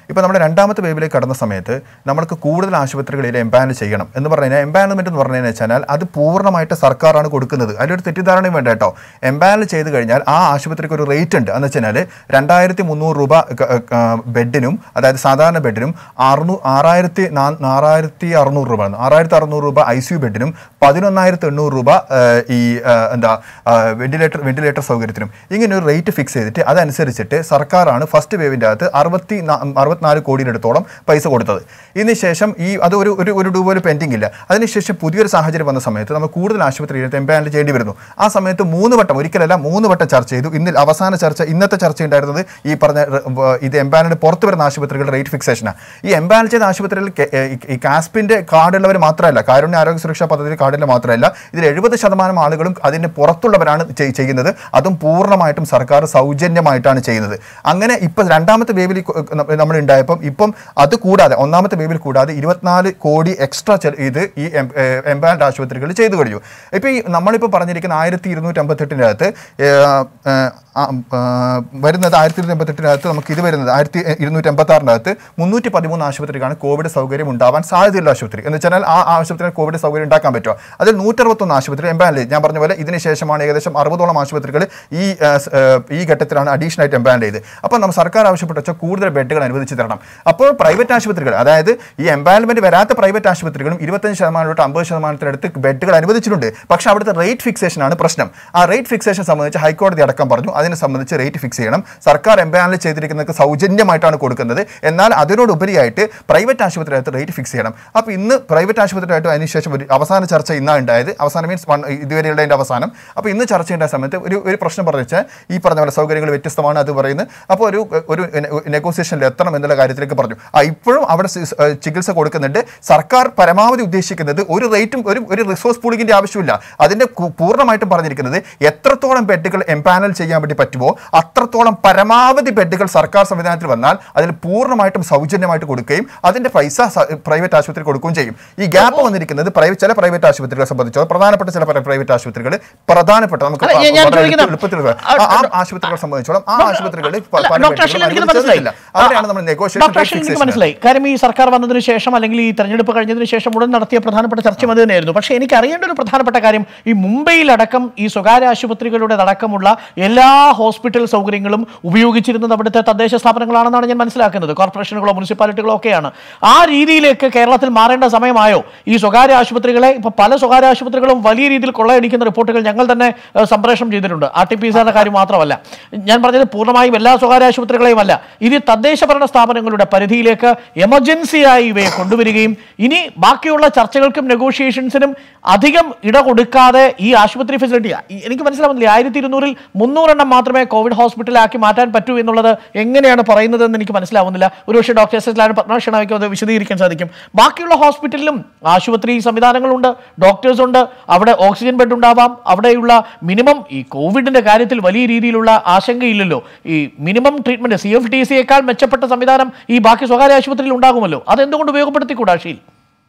ഇപ്പോൾ നമ്മുടെ രണ്ടാമത്തെ വേവിലേക്ക് കടന്ന സമയത്ത് നമ്മൾക്ക് കൂടുതൽ ആശുപത്രികളിൽ എംപാനൽ ചെയ്യണം എന്ന് പറഞ്ഞു കഴിഞ്ഞാൽ എംപാനൽമെന്റ് എന്ന് പറഞ്ഞു വെച്ചാൽ അത് പൂർണ്ണമായിട്ട് സർക്കാരാണ് കൊടുക്കുന്നത് അതിലൊരു തെറ്റിദ്ധാരണയും വേണ്ട കേട്ടോ എംപാനൽ ചെയ്ത് കഴിഞ്ഞാൽ ആ ആശുപത്രിക്ക് ഒരു റേറ്റ് ഉണ്ട് എന്ന് വെച്ചാൽ രണ്ടായിരത്തി മുന്നൂറ് രൂപ ക- ക- ബെഡിനും അതായത് സാധാരണ ബെഡിനും അറുന്നൂ ആറായിരത്തി നാ- ആറായിരത്തി അറുന്നൂറ് രൂപ ആറായിരത്തി അറുന്നൂറ് രൂപ ഐ സി യു ബെഡിനും പതിനൊന്നായിരത്തി എണ്ണൂറ് രൂപ ആ, ഈ ആ, എന്താ വെന്റിലേറ്റർ വെന്റിലേറ്റർ സൗകര്യത്തിനും ഇങ്ങനെ ഒരു റേറ്റ് ഫിക്സ് ചെയ്തിട്ട് അതനുസരിച്ചിട്ട് സർക്കാരാണ് ഫസ്റ്റ് വേവിൻ്റെ അകത്ത് അറുപത്തി നാ- അറുപത്തിനാല് കോടിയുടെ അടുത്തോളം പൈസ കൊടുത്തത് ഇതിന് ശേഷം ഈ അത് ഒരു ഒരു ഒരു രൂപ ഒരു പെൻഡിങ് ഇല്ല അതിനുശേഷം പുതിയൊരു സാഹചര്യം വന്ന സമയത്ത് നമ്മൾ കൂടുതൽ ആശുപത്രിയിൽ എംപാനൽ ചെയ്യേണ്ടി വരുന്നു ആ സമയത്ത് മൂന്ന് വട്ടം ഒരിക്കലല്ല മൂന്ന് വട്ടം ചർച്ച ചെയ്തു ഇന്ന് അവസാന ചർച്ച ഇന്നത്തെ ചർച്ച ഉണ്ടായിരുന്നത് ഈ പറഞ്ഞ ര- വ- ഇത് എംപാനലിന് പുറത്ത് വരുന്ന ആശുപത്രികളുടെ റേറ്റ് ഫിക്സേഷനാണ് ഈ എംപാനൽ ചെയ്ത ആശുപത്രികളിൽ കെ- ഏ, ഈ- ഈ കാസ്പിന്റെ കാർഡുള്ളവർ മാത്രമല്ല കാരുണ്യ ആരോഗ്യ സുരക്ഷാ പദ്ധതി കാർഡിൽ മാത്രമല്ല ഇതിൽ എഴുപത് ശതമാനം ആളുകളും അതിന് പുറത്തുള്ളവരാണ് ചെയ്- ചെയ്യുന്നത് അതും പൂർണ്ണമായിട്ടും സർക്കാർ സൗജന്യമായിട്ടാണ് ചെയ്യുന്നത് അങ്ങനെ ഇപ്പൊ രണ്ടാമത്തെ വേവിൽ നമ്മൾ ഉണ്ടായപ്പം ഇപ്പം അത് കൂടാതെ ഒന്നാമത്തെ വേവിൽ കൂടാതെ ഇരുപത്തിനാല് കോടി എക്സ്ട്രാ ഇത് ഈ എംപാനൽഡ് ആശുപത്രികൾ ചെയ്തു കഴിഞ്ഞു ഇപ്പൊ ഈ നമ്മളിപ്പോൾ പറഞ്ഞിരിക്കുന്ന ആയിരത്തി ഇരുന്നൂറ്റി അമ്പത്തെട്ടിൻ്റെ അകത്ത് ഏ, ഏ, ആ, ആ, വരുന്നത് ആയിരത്തി ഇരുന്നൂറ്റി അമ്പത്തെട്ടിനകത്ത് നമുക്ക് ഇത് വരുന്നത് ആയിരത്തി ഇരുന്നൂറ്റി അമ്പത്തി ആറിൻ്റെ അകത്ത് മുന്നൂറ്റി പതിമൂന്ന് ആശുപത്രിക്കാണ് കോവിഡ് സൗകര്യം ഉണ്ടാവാൻ സാധ്യതയുള്ള ആശുപത്രി എന്ന് വെച്ചാൽ ആ ആശുപത്രിയിൽ കോവിഡ് സൗകര്യം ഉണ്ടാക്കാൻ പറ്റുമോ അതിൽ നൂറ്ററുപത്തൊന്ന് ആശുപത്രി എംപാനൽ ഞാൻ പറഞ്ഞ പോലെ ഇതിന് ശേഷമാണ് ഏകദേശം അറുപതോളം ആശുപത്രികൾ ഈ ആ, സ്, ആ, ഈ ഘട്ടത്തിലാണ് അഡീഷണൽ ആയിട്ട് എംപാനൽ ചെയ്ത് അപ്പോൾ നമ്മൾ സർക്കാർ ആവശ്യപ്പെട്ട വെച്ചാൽ കൂടുതൽ ബെഡുകൾ അനുവദിച്ച് തരണം അപ്പോൾ പ്രൈവറ്റ് ആശുപത്രികൾ അതായത് ഈ എംപാനൽമെന്റ് വരാത്ത പ്രൈവറ്റ് ആശുപത്രികളും ഇരുപത്തഞ്ച് ശതമാനം തൊട്ട് അമ്പത് ശതമാനത്തിനടുത്ത് ബെഡുകൾ അനുവദിച്ചിട്ടുണ്ട് പക്ഷേ അവിടുത്തെ റേറ്റ് ഫിക്സേഷൻ ആണ് പ്രശ്നം ആ റേറ്റ് ഫിക്സേഷൻ സംബന്ധിച്ച് ഹൈക്കോടതി അടക്കം പറഞ്ഞു അതിനെ സംബന്ധിച്ച് റേറ്റ് ഫിക്സ് ചെയ്യണം സർക്കാർ എംപാനൽ ചെയ്തിരിക്കുന്നത് സൗജന്യമായിട്ടാണ് കൊടുക്കുന്നത് എന്നാൽ അതിനോടുപരിയായിട്ട് പ്രൈവറ്റ് ആശുപത്രിയകത്ത് റേറ്റ് ഫിക്സ് ചെയ്യണം അപ്പോൾ ഇന്ന് പ്രൈവറ്റ് ആശുപത്രിയായിട്ട് അതിനുശേഷം ഒരു അവസാന ചർച്ച ഇന്നാണ് ഉണ്ടായത് അവസാനം മീൻസ് വൺ ഇതുവരെയുള്ളതിൻ്റെ അവസാനം അപ്പോൾ ഇന്ന് ചർച്ച ചെയ്യേണ്ട സമയത്ത് ഒരു ഒരു പ്രശ്നം പറഞ്ഞു വെച്ചാൽ ഈ പറഞ്ഞ പോലെ സൗകര്യങ്ങൾ വ്യത്യസ്തമാണ് അത് പറയുന്നത് അപ്പോൾ ഒരു ഒരു നെഗോസിയേഷനിൽ എത്തണം എന്നുള്ള കാര്യത്തിലേക്ക് പറഞ്ഞു ആ ഇപ്പോഴും അവിടെ സി- ഏഹ് ചികിത്സ കൊടുക്കുന്നുണ്ട് സർക്കാർ പരമാവധി ഉദ്ദേശിക്കുന്നത് ഒരു റേറ്റും ഒരു ഒരു റിസോഴ്സ് പൂളിങ്ങിന്റെ ആവശ്യമില്ല അതിന്റെ കു- പൂർണ്ണമായിട്ടും പറഞ്ഞിരിക്കുന്നത് എത്രത്തോളം ബെഡുകൾ എംപാനൽ ചെയ്യാൻ വേണ്ടി പറ്റുമോ അത്രത്തോളം പരമാവധി ബെഡുകൾ സർക്കാർ സംവിധാനത്തിൽ വന്നാൽ അതിൽ പൂർണ്ണമായിട്ടും സൗജന്യമായിട്ട് കൊടുക്കുകയും അതിന്റെ പൈസ പ്രൈവറ്റ് ആശുപത്രി കൊടുക്കുകയും ചെയ്യും ഈ ഗ്യാപ്പ് വന്നിരിക്കുന്നത് പ്രൈവറ്റ് ചില പ്രൈവറ്റ് ആശുപത്രികളെ സംബന്ധിച്ചോ പ്രധാനപ്പെട്ട ചില പ്രൈവറ്റ് ആശുപത്രികൾ പ്രധാനപ്പെട്ട നമുക്ക് അല്ല, ഞാൻ- ഞാൻ വളരെ ചോദിക്കുന്ന- എളുപ്പത്തിൽ ആ, ആ- ആ ആശുപത്രികളെ സംബന്ധിച്ചോളം ആ ആശുപത്രികളിൽ പ- അല്ല, പല ഡോക്ടർ ബെഡുകളും അശ്വിൻ എനിക്കത് അനുവദിച്ചിരുന്നില്ല. മനസ്സിലായി അവിടെയാണ് നമ്മൾ നെഗോഷിയേഷൻ ഡോക്ടർ അശ്വിൻ എനിക്ക് മനസ്സിലായി കാര്യം ഈ സർക്കാർ വന്നതിന് ശേഷം അല്ലെങ്കിൽ ഈ തെരഞ്ഞെടുപ്പ് കഴിഞ്ഞതിന് ശേഷം ഉടൻ നടത്തിയ പ്രധാനപ്പെട്ട ചർച്ചയും അത് തന്നെയായിരുന്നു പക്ഷേ എനിക്ക് അറിയേണ്ട ഒരു പ്രധാനപ്പെട്ട കാര്യം ഈ മുംബൈയിലടക്കം ഈ സ്വകാര്യ ആശുപത്രികളുടെ അടക്കമുള്ള എല്ലാ ഹോസ്പിറ്റൽ സൗകര്യങ്ങളും ഉപയോഗിച്ചിരുന്നത് അവിടുത്തെ തദ്ദേശ സ്ഥാപനങ്ങളാണെന്നാണ് ഞാൻ മനസ്സിലാക്കുന്നത് കോർപ്പറേഷനുകളോ മുനിസിപ്പാലിറ്റികളോ ഒക്കെയാണ് ആ രീതിയിലേക്ക് കേരളത്തിൽ മാറേണ്ട സമയമായോ ഈ സ്വകാര്യ ആശുപത്രികളെ ഇപ്പൊ പല സ്വകാര്യ ആശുപത്രികളും വലിയ രീതിയിൽ കൊള്ളയടിക്കുന്ന റിപ്പോർട്ടുകൾ ഞങ്ങൾ തന്നെ ഏഹ്, സംപ്രേഷണം ചെയ്തിട്ടുണ്ട് ആർ ടി പി സിയുടെ കാര്യം മാത്രമല്ല ഞാൻ പറഞ്ഞത് പൂർണ്ണമായും എല്ലാ സ്വകാര്യ ആശുപത്രികളെയും അല്ല ഇത് തദ്ദേശ ഭരണ സ്ഥാപനങ്ങളുടെ പരിധിയിലേക്ക് എമർജൻസിയായി ഇവയെ കൊണ്ടുവരികയും ഇനി ബാക്കിയുള്ള ചർച്ചകൾക്കും നെഗോഷിയേഷൻസിനും അധികം ഇട കൊടുക്കാതെ ഈ ആശുപത്രി ഫെസിലിറ്റി എനിക്ക് മനസ്സിലാവുന്നില്ല ആയിരത്തി ഇരുന്നൂറിൽ മുന്നൂറെണ്ണം മാത്രമേ കോവിഡ് ഹോസ്പിറ്റലാക്കി മാറ്റാൻ പറ്റൂ എന്നുള്ളത് എങ്ങനെയാണ് പറയുന്നതെന്ന് എനിക്ക് മനസ്സിലാവുന്നില്ല ഒരുപക്ഷെ ഡോക്ടർ എസ് എസ് ലാൽ പത്മനാഭയ്ക്കും അത് വിശദീകരിക്കാൻ സാധിക്കും ബാക്കിയുള്ള ഹോസ്പിറ്റലിലും ആശുപത്രി സംവിധാനങ്ങളുണ്ട് ഡോക്ടേഴ്സ് ഉണ്ട് അവിടെ ഓക്സിജൻ ബെഡ് ഉണ്ടാവാം അവിടെയുള്ള മിനിമം ഈ കോവിഡിന്റെ കാര്യത്തിൽ വലിയ രീതിയിലുള്ള ആശങ്കയില്ലല്ലോ ഈ minimum treatment C F T സിയേക്കാൾ മെച്ചപ്പെട്ട സംവിധാനം ഈ ബാക്കി സ്വകാര്യ ആശുപത്രിയിൽ ഉണ്ടാകുമല്ലോ അത് എന്തുകൊണ്ട് ഉപയോഗപ്പെടുത്തിക്കൂടാ ഷീൽ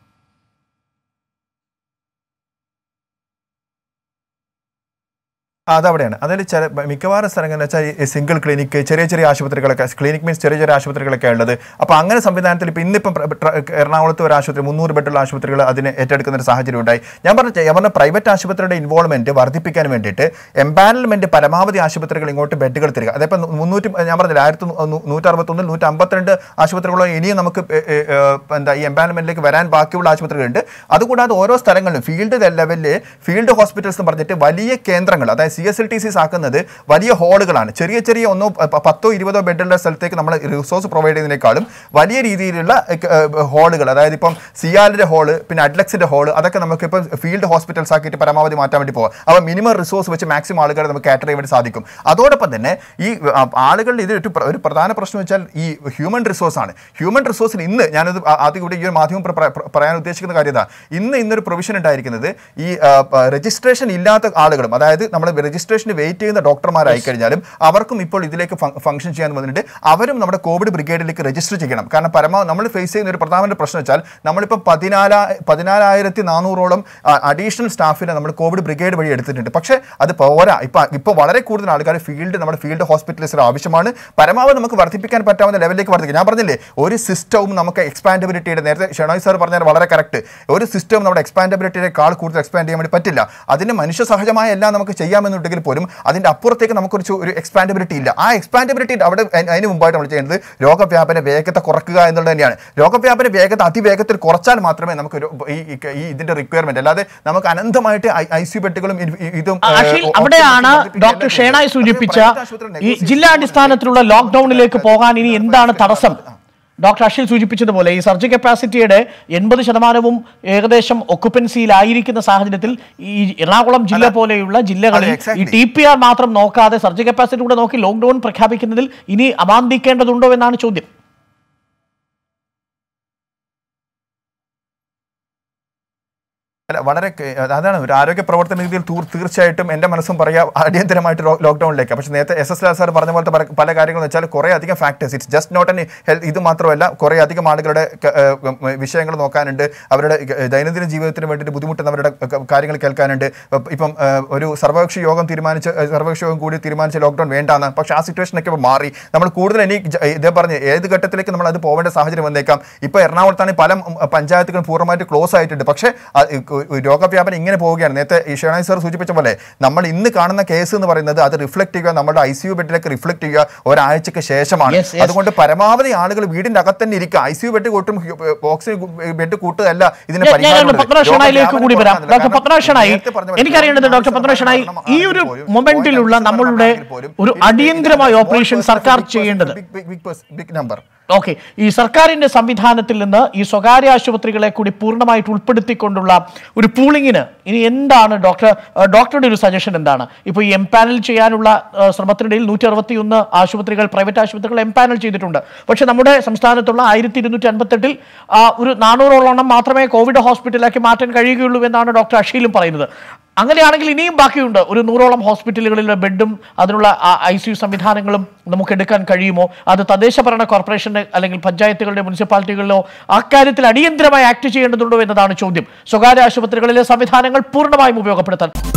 ആ, അതവിടെയാണ് അതിൽ ചില മിക്കവാറും സ്ഥലങ്ങളിൽ വെച്ചാൽ ഈ സിംഗിൾ ക്ലിനിക്ക് ചെറിയ ചെറിയ ആശുപത്രികളൊക്കെ ക്ലിനിക് മീൻസ് ചെറിയ ചെറിയ ആശുപത്രികളൊക്കെ ഉള്ളത് അപ്പോൾ അങ്ങനെ സംവിധാനത്തിൽ ഇപ്പോൾ ഇന്നിപ്പം പ്ര- പ്ര- എറണാകുളത്ത് ഒരു ആശുപത്രി മുന്നൂറ് ബെഡുള്ള ആശുപത്രികൾ അതിനെ ഏറ്റെടുക്കുന്ന ഒരു സാഹചര്യം ഉണ്ടായി ഞാൻ പറഞ്ഞ ഞാൻ പറഞ്ഞ പ്രൈവറ്റ് ആശുപത്രിയുടെ ഇൻവോൾവ്മെന്റ് വർദ്ധിപ്പിക്കാൻ വേണ്ടിയിട്ട് എംപാനൽമെന്റ് പരമാവധി ആശുപത്രികൾ ഇങ്ങോട്ട് ബെഡുകൾ തരിക അതിപ്പോൾ മുന്നൂറ്റി ഞാൻ പറഞ്ഞില്ല ആയിരത്തി നൂറ്റി അറുപത്തൊന്നിൽ നൂറ്റി അമ്പത്തിരണ്ട് ആശുപത്രികളോ ഇനിയും നമുക്ക് ഏ, ഏ, ഏ, എന്താ ഈ എംപാനൽമെന്റിലേക്ക് വരാൻ ബാക്കിയുള്ള ആശുപത്രികളുണ്ട് അതുകൂടാതെ ഓരോ സ്ഥലങ്ങളിലും ഫീൽഡ് ലെവലിൽ ഫീൽഡ് ഹോസ്പിറ്റൽസ് എന്ന് പറഞ്ഞിട്ട് വലിയ കേന്ദ്രങ്ങൾ അതായത് C S L T Cs ആക്കുന്നത് വലിയ ഹോളുകളാണ് ചെറിയ ചെറിയ ഒന്നോ പ- പത്തോ ഇരുപതോ ബെഡുള്ള സ്ഥലത്തേക്ക് നമ്മൾ റിസോഴ്സ് പ്രൊവൈഡ് ചെയ്യുന്നതിനേക്കാളും വലിയ രീതിയിലുള്ള ഹോളുകൾ അതായത് ഇപ്പം സിയാലിന്റെ ഹോള് പിന്നെ അഡ്ലക്സിന്റെ ഹോള് അതൊക്കെ നമുക്ക് ഇപ്പം ഫീൽഡ് ഹോസ്പിറ്റൽസ് ആക്കിയിട്ട് പരമാവധി മാറ്റാൻ വേണ്ടി പോകാം അപ്പോൾ മിനിമം റിസോഴ്സ് വെച്ച് മാക്സിമം ആളുകളെ നമുക്ക് കാറ്റർ ചെയ്യാൻ വേണ്ടി സാധിക്കും അതോടൊപ്പം തന്നെ ഈ ആ, ആളുകളുടെ ഇത് ഒരു പ്ര- ഒരു പ്രധാന പ്രശ്നം വെച്ചാൽ ഈ ഹ്യൂമൻ റിസോഴ്സ് ആണ് ഹ്യൂമൻ റിസോഴ്സിൽ ഇന്ന് ഞാനത് ആ- ആദ്യം ഇവിടെ ഈ ഒരു മാധ്യമം പ്ര- പ്ര- പറയാൻ ഉദ്ദേശിക്കുന്ന കാര്യം ഇതാ ഇന്ന് ഇന്നൊരു പ്രൊവിഷൻ ഉണ്ടായിരിക്കുന്നത് ഈ രജിസ്ട്രേഷൻ ഇല്ലാത്ത ആളുകളും അതായത് നമ്മൾ രജിസ്ട്രേഷന് വെയിറ്റ് ചെയ്യുന്ന ഡോക്ടർമാരായി കഴിഞ്ഞാലും അവർക്കും ഇപ്പോൾ ഇതിലേക്ക് ഫംഗ്ഷൻ ചെയ്യാൻ വന്നിട്ടുണ്ട് അവരും നമ്മുടെ കോവിഡ് ബ്രിഗേഡിലേക്ക് രജിസ്റ്റർ ചെയ്യണം കാരണം പരമാവധി നമ്മൾ ഫേസ് ചെയ്യുന്ന ഒരു പ്രധാന പ്രശ്നം വെച്ചാൽ നമ്മളിപ്പോൾ പതിനാലാ പതിനാലായിരത്തി നാനൂറോളം അഡീഷണൽ സ്റ്റാഫിനെ നമ്മൾ കോവിഡ് ബ്രിഗേഡ് വഴി എടുത്തിട്ടുണ്ട് പക്ഷേ അത് പോരാ ഇപ്പൊ ഇപ്പോൾ വളരെ കൂടുതൽ ആൾക്കാർ ഫീൽഡ് നമ്മുടെ ഫീൽഡ് ഹോസ്പിറ്റലിസ്റ്റ് ആവശ്യമാണ് പരമാവധി നമുക്ക് വർദ്ധിപ്പിക്കാൻ പറ്റാവുന്ന ലെവലിലേക്ക് വർദ്ധിക്കും ഞാൻ പറഞ്ഞില്ലേ ഒരു സിസ്റ്റവും നമുക്ക് എക്സ്പാൻഡബിലിറ്റിയുടെ നേരത്തെ ഷെണോയ് സാർ പറഞ്ഞാൽ വളരെ കറക്റ്റ് ഒരു സിസ്റ്റം നമ്മുടെ എക്സ്പാൻഡബിലിറ്റിയേക്കാൾ കൂടുതൽ എക്സ്പാൻഡ് ചെയ്യാൻ വേണ്ടി പറ്റില്ല അതിന് മനുഷ്യ സഹജമായ എല്ലാം നമുക്ക് ചെയ്യാമെന്നുണ്ടെങ്കിൽ പോലും അതിന്റെ അപ്പുറത്തേക്ക് നമുക്കൊരു ചു- ഒരു എക്സ്പാൻഡബിലിറ്റി ഇല്ല ആ എക്സ്പാൻഡബിലിറ്റി അവിടെ അ- അതിന് മുമ്പായിട്ട് നമ്മൾ ചെയ്യുന്നത് രോഗവ്യാപന വേഗത കുറക്കുക എന്നുള്ളത് തന്നെയാണ് രോഗവ്യാപന വേഗത അതിവേഗത്തിൽ കുറച്ചാൽ മാത്രമേ നമുക്ക് ഒരു- ഈ ഈ- ഈ ഇതിന്റെ റിക്വയർമെന്റ് അല്ലാതെ നമുക്ക് അനന്തമായിട്ട് ഐ സി ബെഡുകളും ഇ- ഇ- ഇതും ആ, അഖിൽ ഏഹ്, അവിടെയാണ് ഓക്സിജൻ ഡോക്ടർ എല്ലാം ഷേണായി ചെയ്യുന്നത്. സൂചിപ്പിച്ച പ്രൈവറ്റ് ആശുപത്രികൾ ഈ negotiate ജില്ലാടിസ്ഥാനത്തിലുള്ള ലോക്ക്ഡൌണിലേക്ക് പോകാൻ ഇനി എന്താണ് തടസ്സം ഡോക്ടർ അഷിൽ സൂചിപ്പിച്ചതുപോലെ ഈ സർജറി കപ്പാസിറ്റിയുടെ എൺപത് ശതമാനവും ഏകദേശം ഒക്കുപ്പൻസിയിലായിരിക്കുന്ന സാഹചര്യത്തിൽ ഈ എറണാകുളം ജില്ല അല്ല. പോലെയുള്ള ജില്ലകളിൽ അതെ, ഈ exactly. ടി പി ആർ മാത്രം നോക്കാതെ സർജറി കപ്പാസിറ്റി കൂടെ നോക്കി ലോക്ക്ഡൌൺ പ്രഖ്യാപിക്കുന്നതിൽ ഇനി അമാന്തിക്കേണ്ടതുണ്ടോ എന്നാണ് ചോദ്യം അല്ല വളരെ ക- അതാണ് ഒരു ആരോഗ്യ പ്രവർത്തന രീതിയിൽ തീർ- തീർച്ചയായിട്ടും എൻ്റെ മനസ്സും പറയാ അടിയന്തരമായിട്ട് ലോ- ലോക്ക്ഡൌണിലേക്ക് പക്ഷേ നേരത്തെ എസ് എസ് ലാൽ സാർ പറഞ്ഞ പോലത്തെ പല- പല കാര്യങ്ങളും വെച്ചാൽ കുറേ അധികം factors it's just not an health ഇത് മാത്രമല്ല കുറേ അധികം ആളുകളുടെ ക- ഏഹ് ഉം വിഷയങ്ങൾ നോക്കാനുണ്ട് അവരുടെ ഗ- ദൈനംദിന ജീവിതത്തിന് വേണ്ടിയിട്ട് ബുദ്ധിമുട്ടുന്നവരുടെ ക- കാര്യങ്ങൾ കേൾക്കാനുണ്ട് ഇപ്പം- ഇപ്പം ഏഹ് ഒരു സർവകക്ഷി യോഗം തീരുമാനിച്ച് ഏഹ് സർവകക്ഷി യോഗം കൂടി തീരുമാനിച്ച ലോക്ക്ഡൌൺ വേണ്ടാന്ന് പക്ഷേ ആ സിറ്റുവേഷനൊക്കെ ഇപ്പോൾ മാറി നമ്മൾ കൂടുതൽ ഇനി ജ- ഇതേ പറഞ്ഞ് ഏത് ഘട്ടത്തിലേക്ക് നമ്മൾ അത് പോകേണ്ട സാഹചര്യം വന്നേക്കാം ഇപ്പോൾ എറണാകുളത്താണ് പല ഉം, പഞ്ചായത്തുകളും പൂർണ്ണമായിട്ട് ക്ലോസ് ആയിട്ടുണ്ട് പക്ഷേ ആ, ഈ കു- രോഗവ്യാപനം ഇങ്ങനെ പോവുകയാണ് നേരത്തെ ഈ ഷെണായി സാർ സൂചിപ്പിച്ച പോലെ നമ്മൾ ഇന്ന് കാണുന്ന കേസ് എന്ന് പറയുന്നത് അത് റിഫ്ലക്ട് ചെയ്യുക നമ്മുടെ ഐ സി യു ബെഡിലേക്ക് റിഫ്ലക്ട് ചെയ്യുക ഒരാഴ്ചക്ക് ശേഷമാണ് Yes, yes. അതുകൊണ്ട് പരമാവധി ആളുകൾ വീടിന്റെ അകത്ത് തന്നെ ഇരിക്കുക ഐ സി യു ബെഡ് കൂട്ടും ഓക്സിജൻ ബെഡ് കൂട്ടുകയല്ല ഇതിന് ഞാൻ- ഞാൻ പരിഹാരമുള്ളത്. പത്മനാഭഷണായിലേക്ക് രോഗവ്യാപനം കൂടി വരാം കുറയ്ക്കാനല്ല. ഡോക്ടർ കാരണം പത്മനാഭഷണായി നേരത്തെ പറഞ്ഞ പോലെ എനിക്കറിയേണ്ടത് ഡോക്ടർ പത്മനാഭഷണായി ഈ ഒരു മൊമെന്റിലുള്ള നമ്മളുടെ ഒരു അടിയന്തരമായ ഓപ്പറേഷൻ സർക്കാർ ചെയ്യേണ്ടത് ബിഗ് നമ്പർ ഓക്കെ ഈ സർക്കാരിന്റെ സംവിധാനത്തിൽ നിന്ന് ഈ സ്വകാര്യ ആശുപത്രികളെ കൂടി പൂർണ്ണമായിട്ട് ഉൾപ്പെടുത്തിക്കൊണ്ടുള്ള ഒരു പൂളിങ്ങിന് ഇനി എന്താണ് ഡോക്ടർ ഏഹ് ഡോക്ടറുടെ ഒരു സജഷൻ എന്താണ് ഇപ്പോൾ ഈ എംപാനൽ ചെയ്യാനുള്ള ഏഹ് ശ്രമത്തിനിടയിൽ നൂറ്റി അറുപത്തി ഒന്ന് ആശുപത്രികൾ പ്രൈവറ്റ് ആശുപത്രികൾ എംപാനൽ ചെയ്തിട്ടുണ്ട് പക്ഷെ നമ്മുടെ സംസ്ഥാനത്തുള്ള ആയിരത്തി ഇരുന്നൂറ്റി അൻപത്തെട്ടിൽ ഒരു നാനൂറോളം മാത്രമേ കോവിഡ് ഹോസ്പിറ്റലാക്കി മാറ്റാൻ കഴിയുകയുള്ളൂ എന്നാണ് ഡോക്ടർ അഷീലും പറയുന്നത് അങ്ങനെയാണെങ്കിൽ ഇനിയും ബാക്കിയുണ്ട് ഒരു നൂറോളം ഹോസ്പിറ്റലുകളിലെ ബെഡും അതിനുള്ള ഐ സി യു സംവിധാനങ്ങളും നമുക്ക് എടുക്കാൻ കഴിയുമോ അത് തദ്ദേശ ഭരണ കോർപ്പറേഷന്റെ അല്ലെങ്കിൽ പഞ്ചായത്തുകളുടെ മുനിസിപ്പാലിറ്റികളിലോ അക്കാര്യത്തിൽ അടിയന്തരമായി ആക്ട് ചെയ്യേണ്ടതുണ്ടോ എന്നതാണ് ചോദ്യം സ്വകാര്യ ആശുപത്രികളിലെ സംവിധാനങ്ങൾ പൂർണ്ണമായും ഉപയോഗപ്പെടുത്താൻ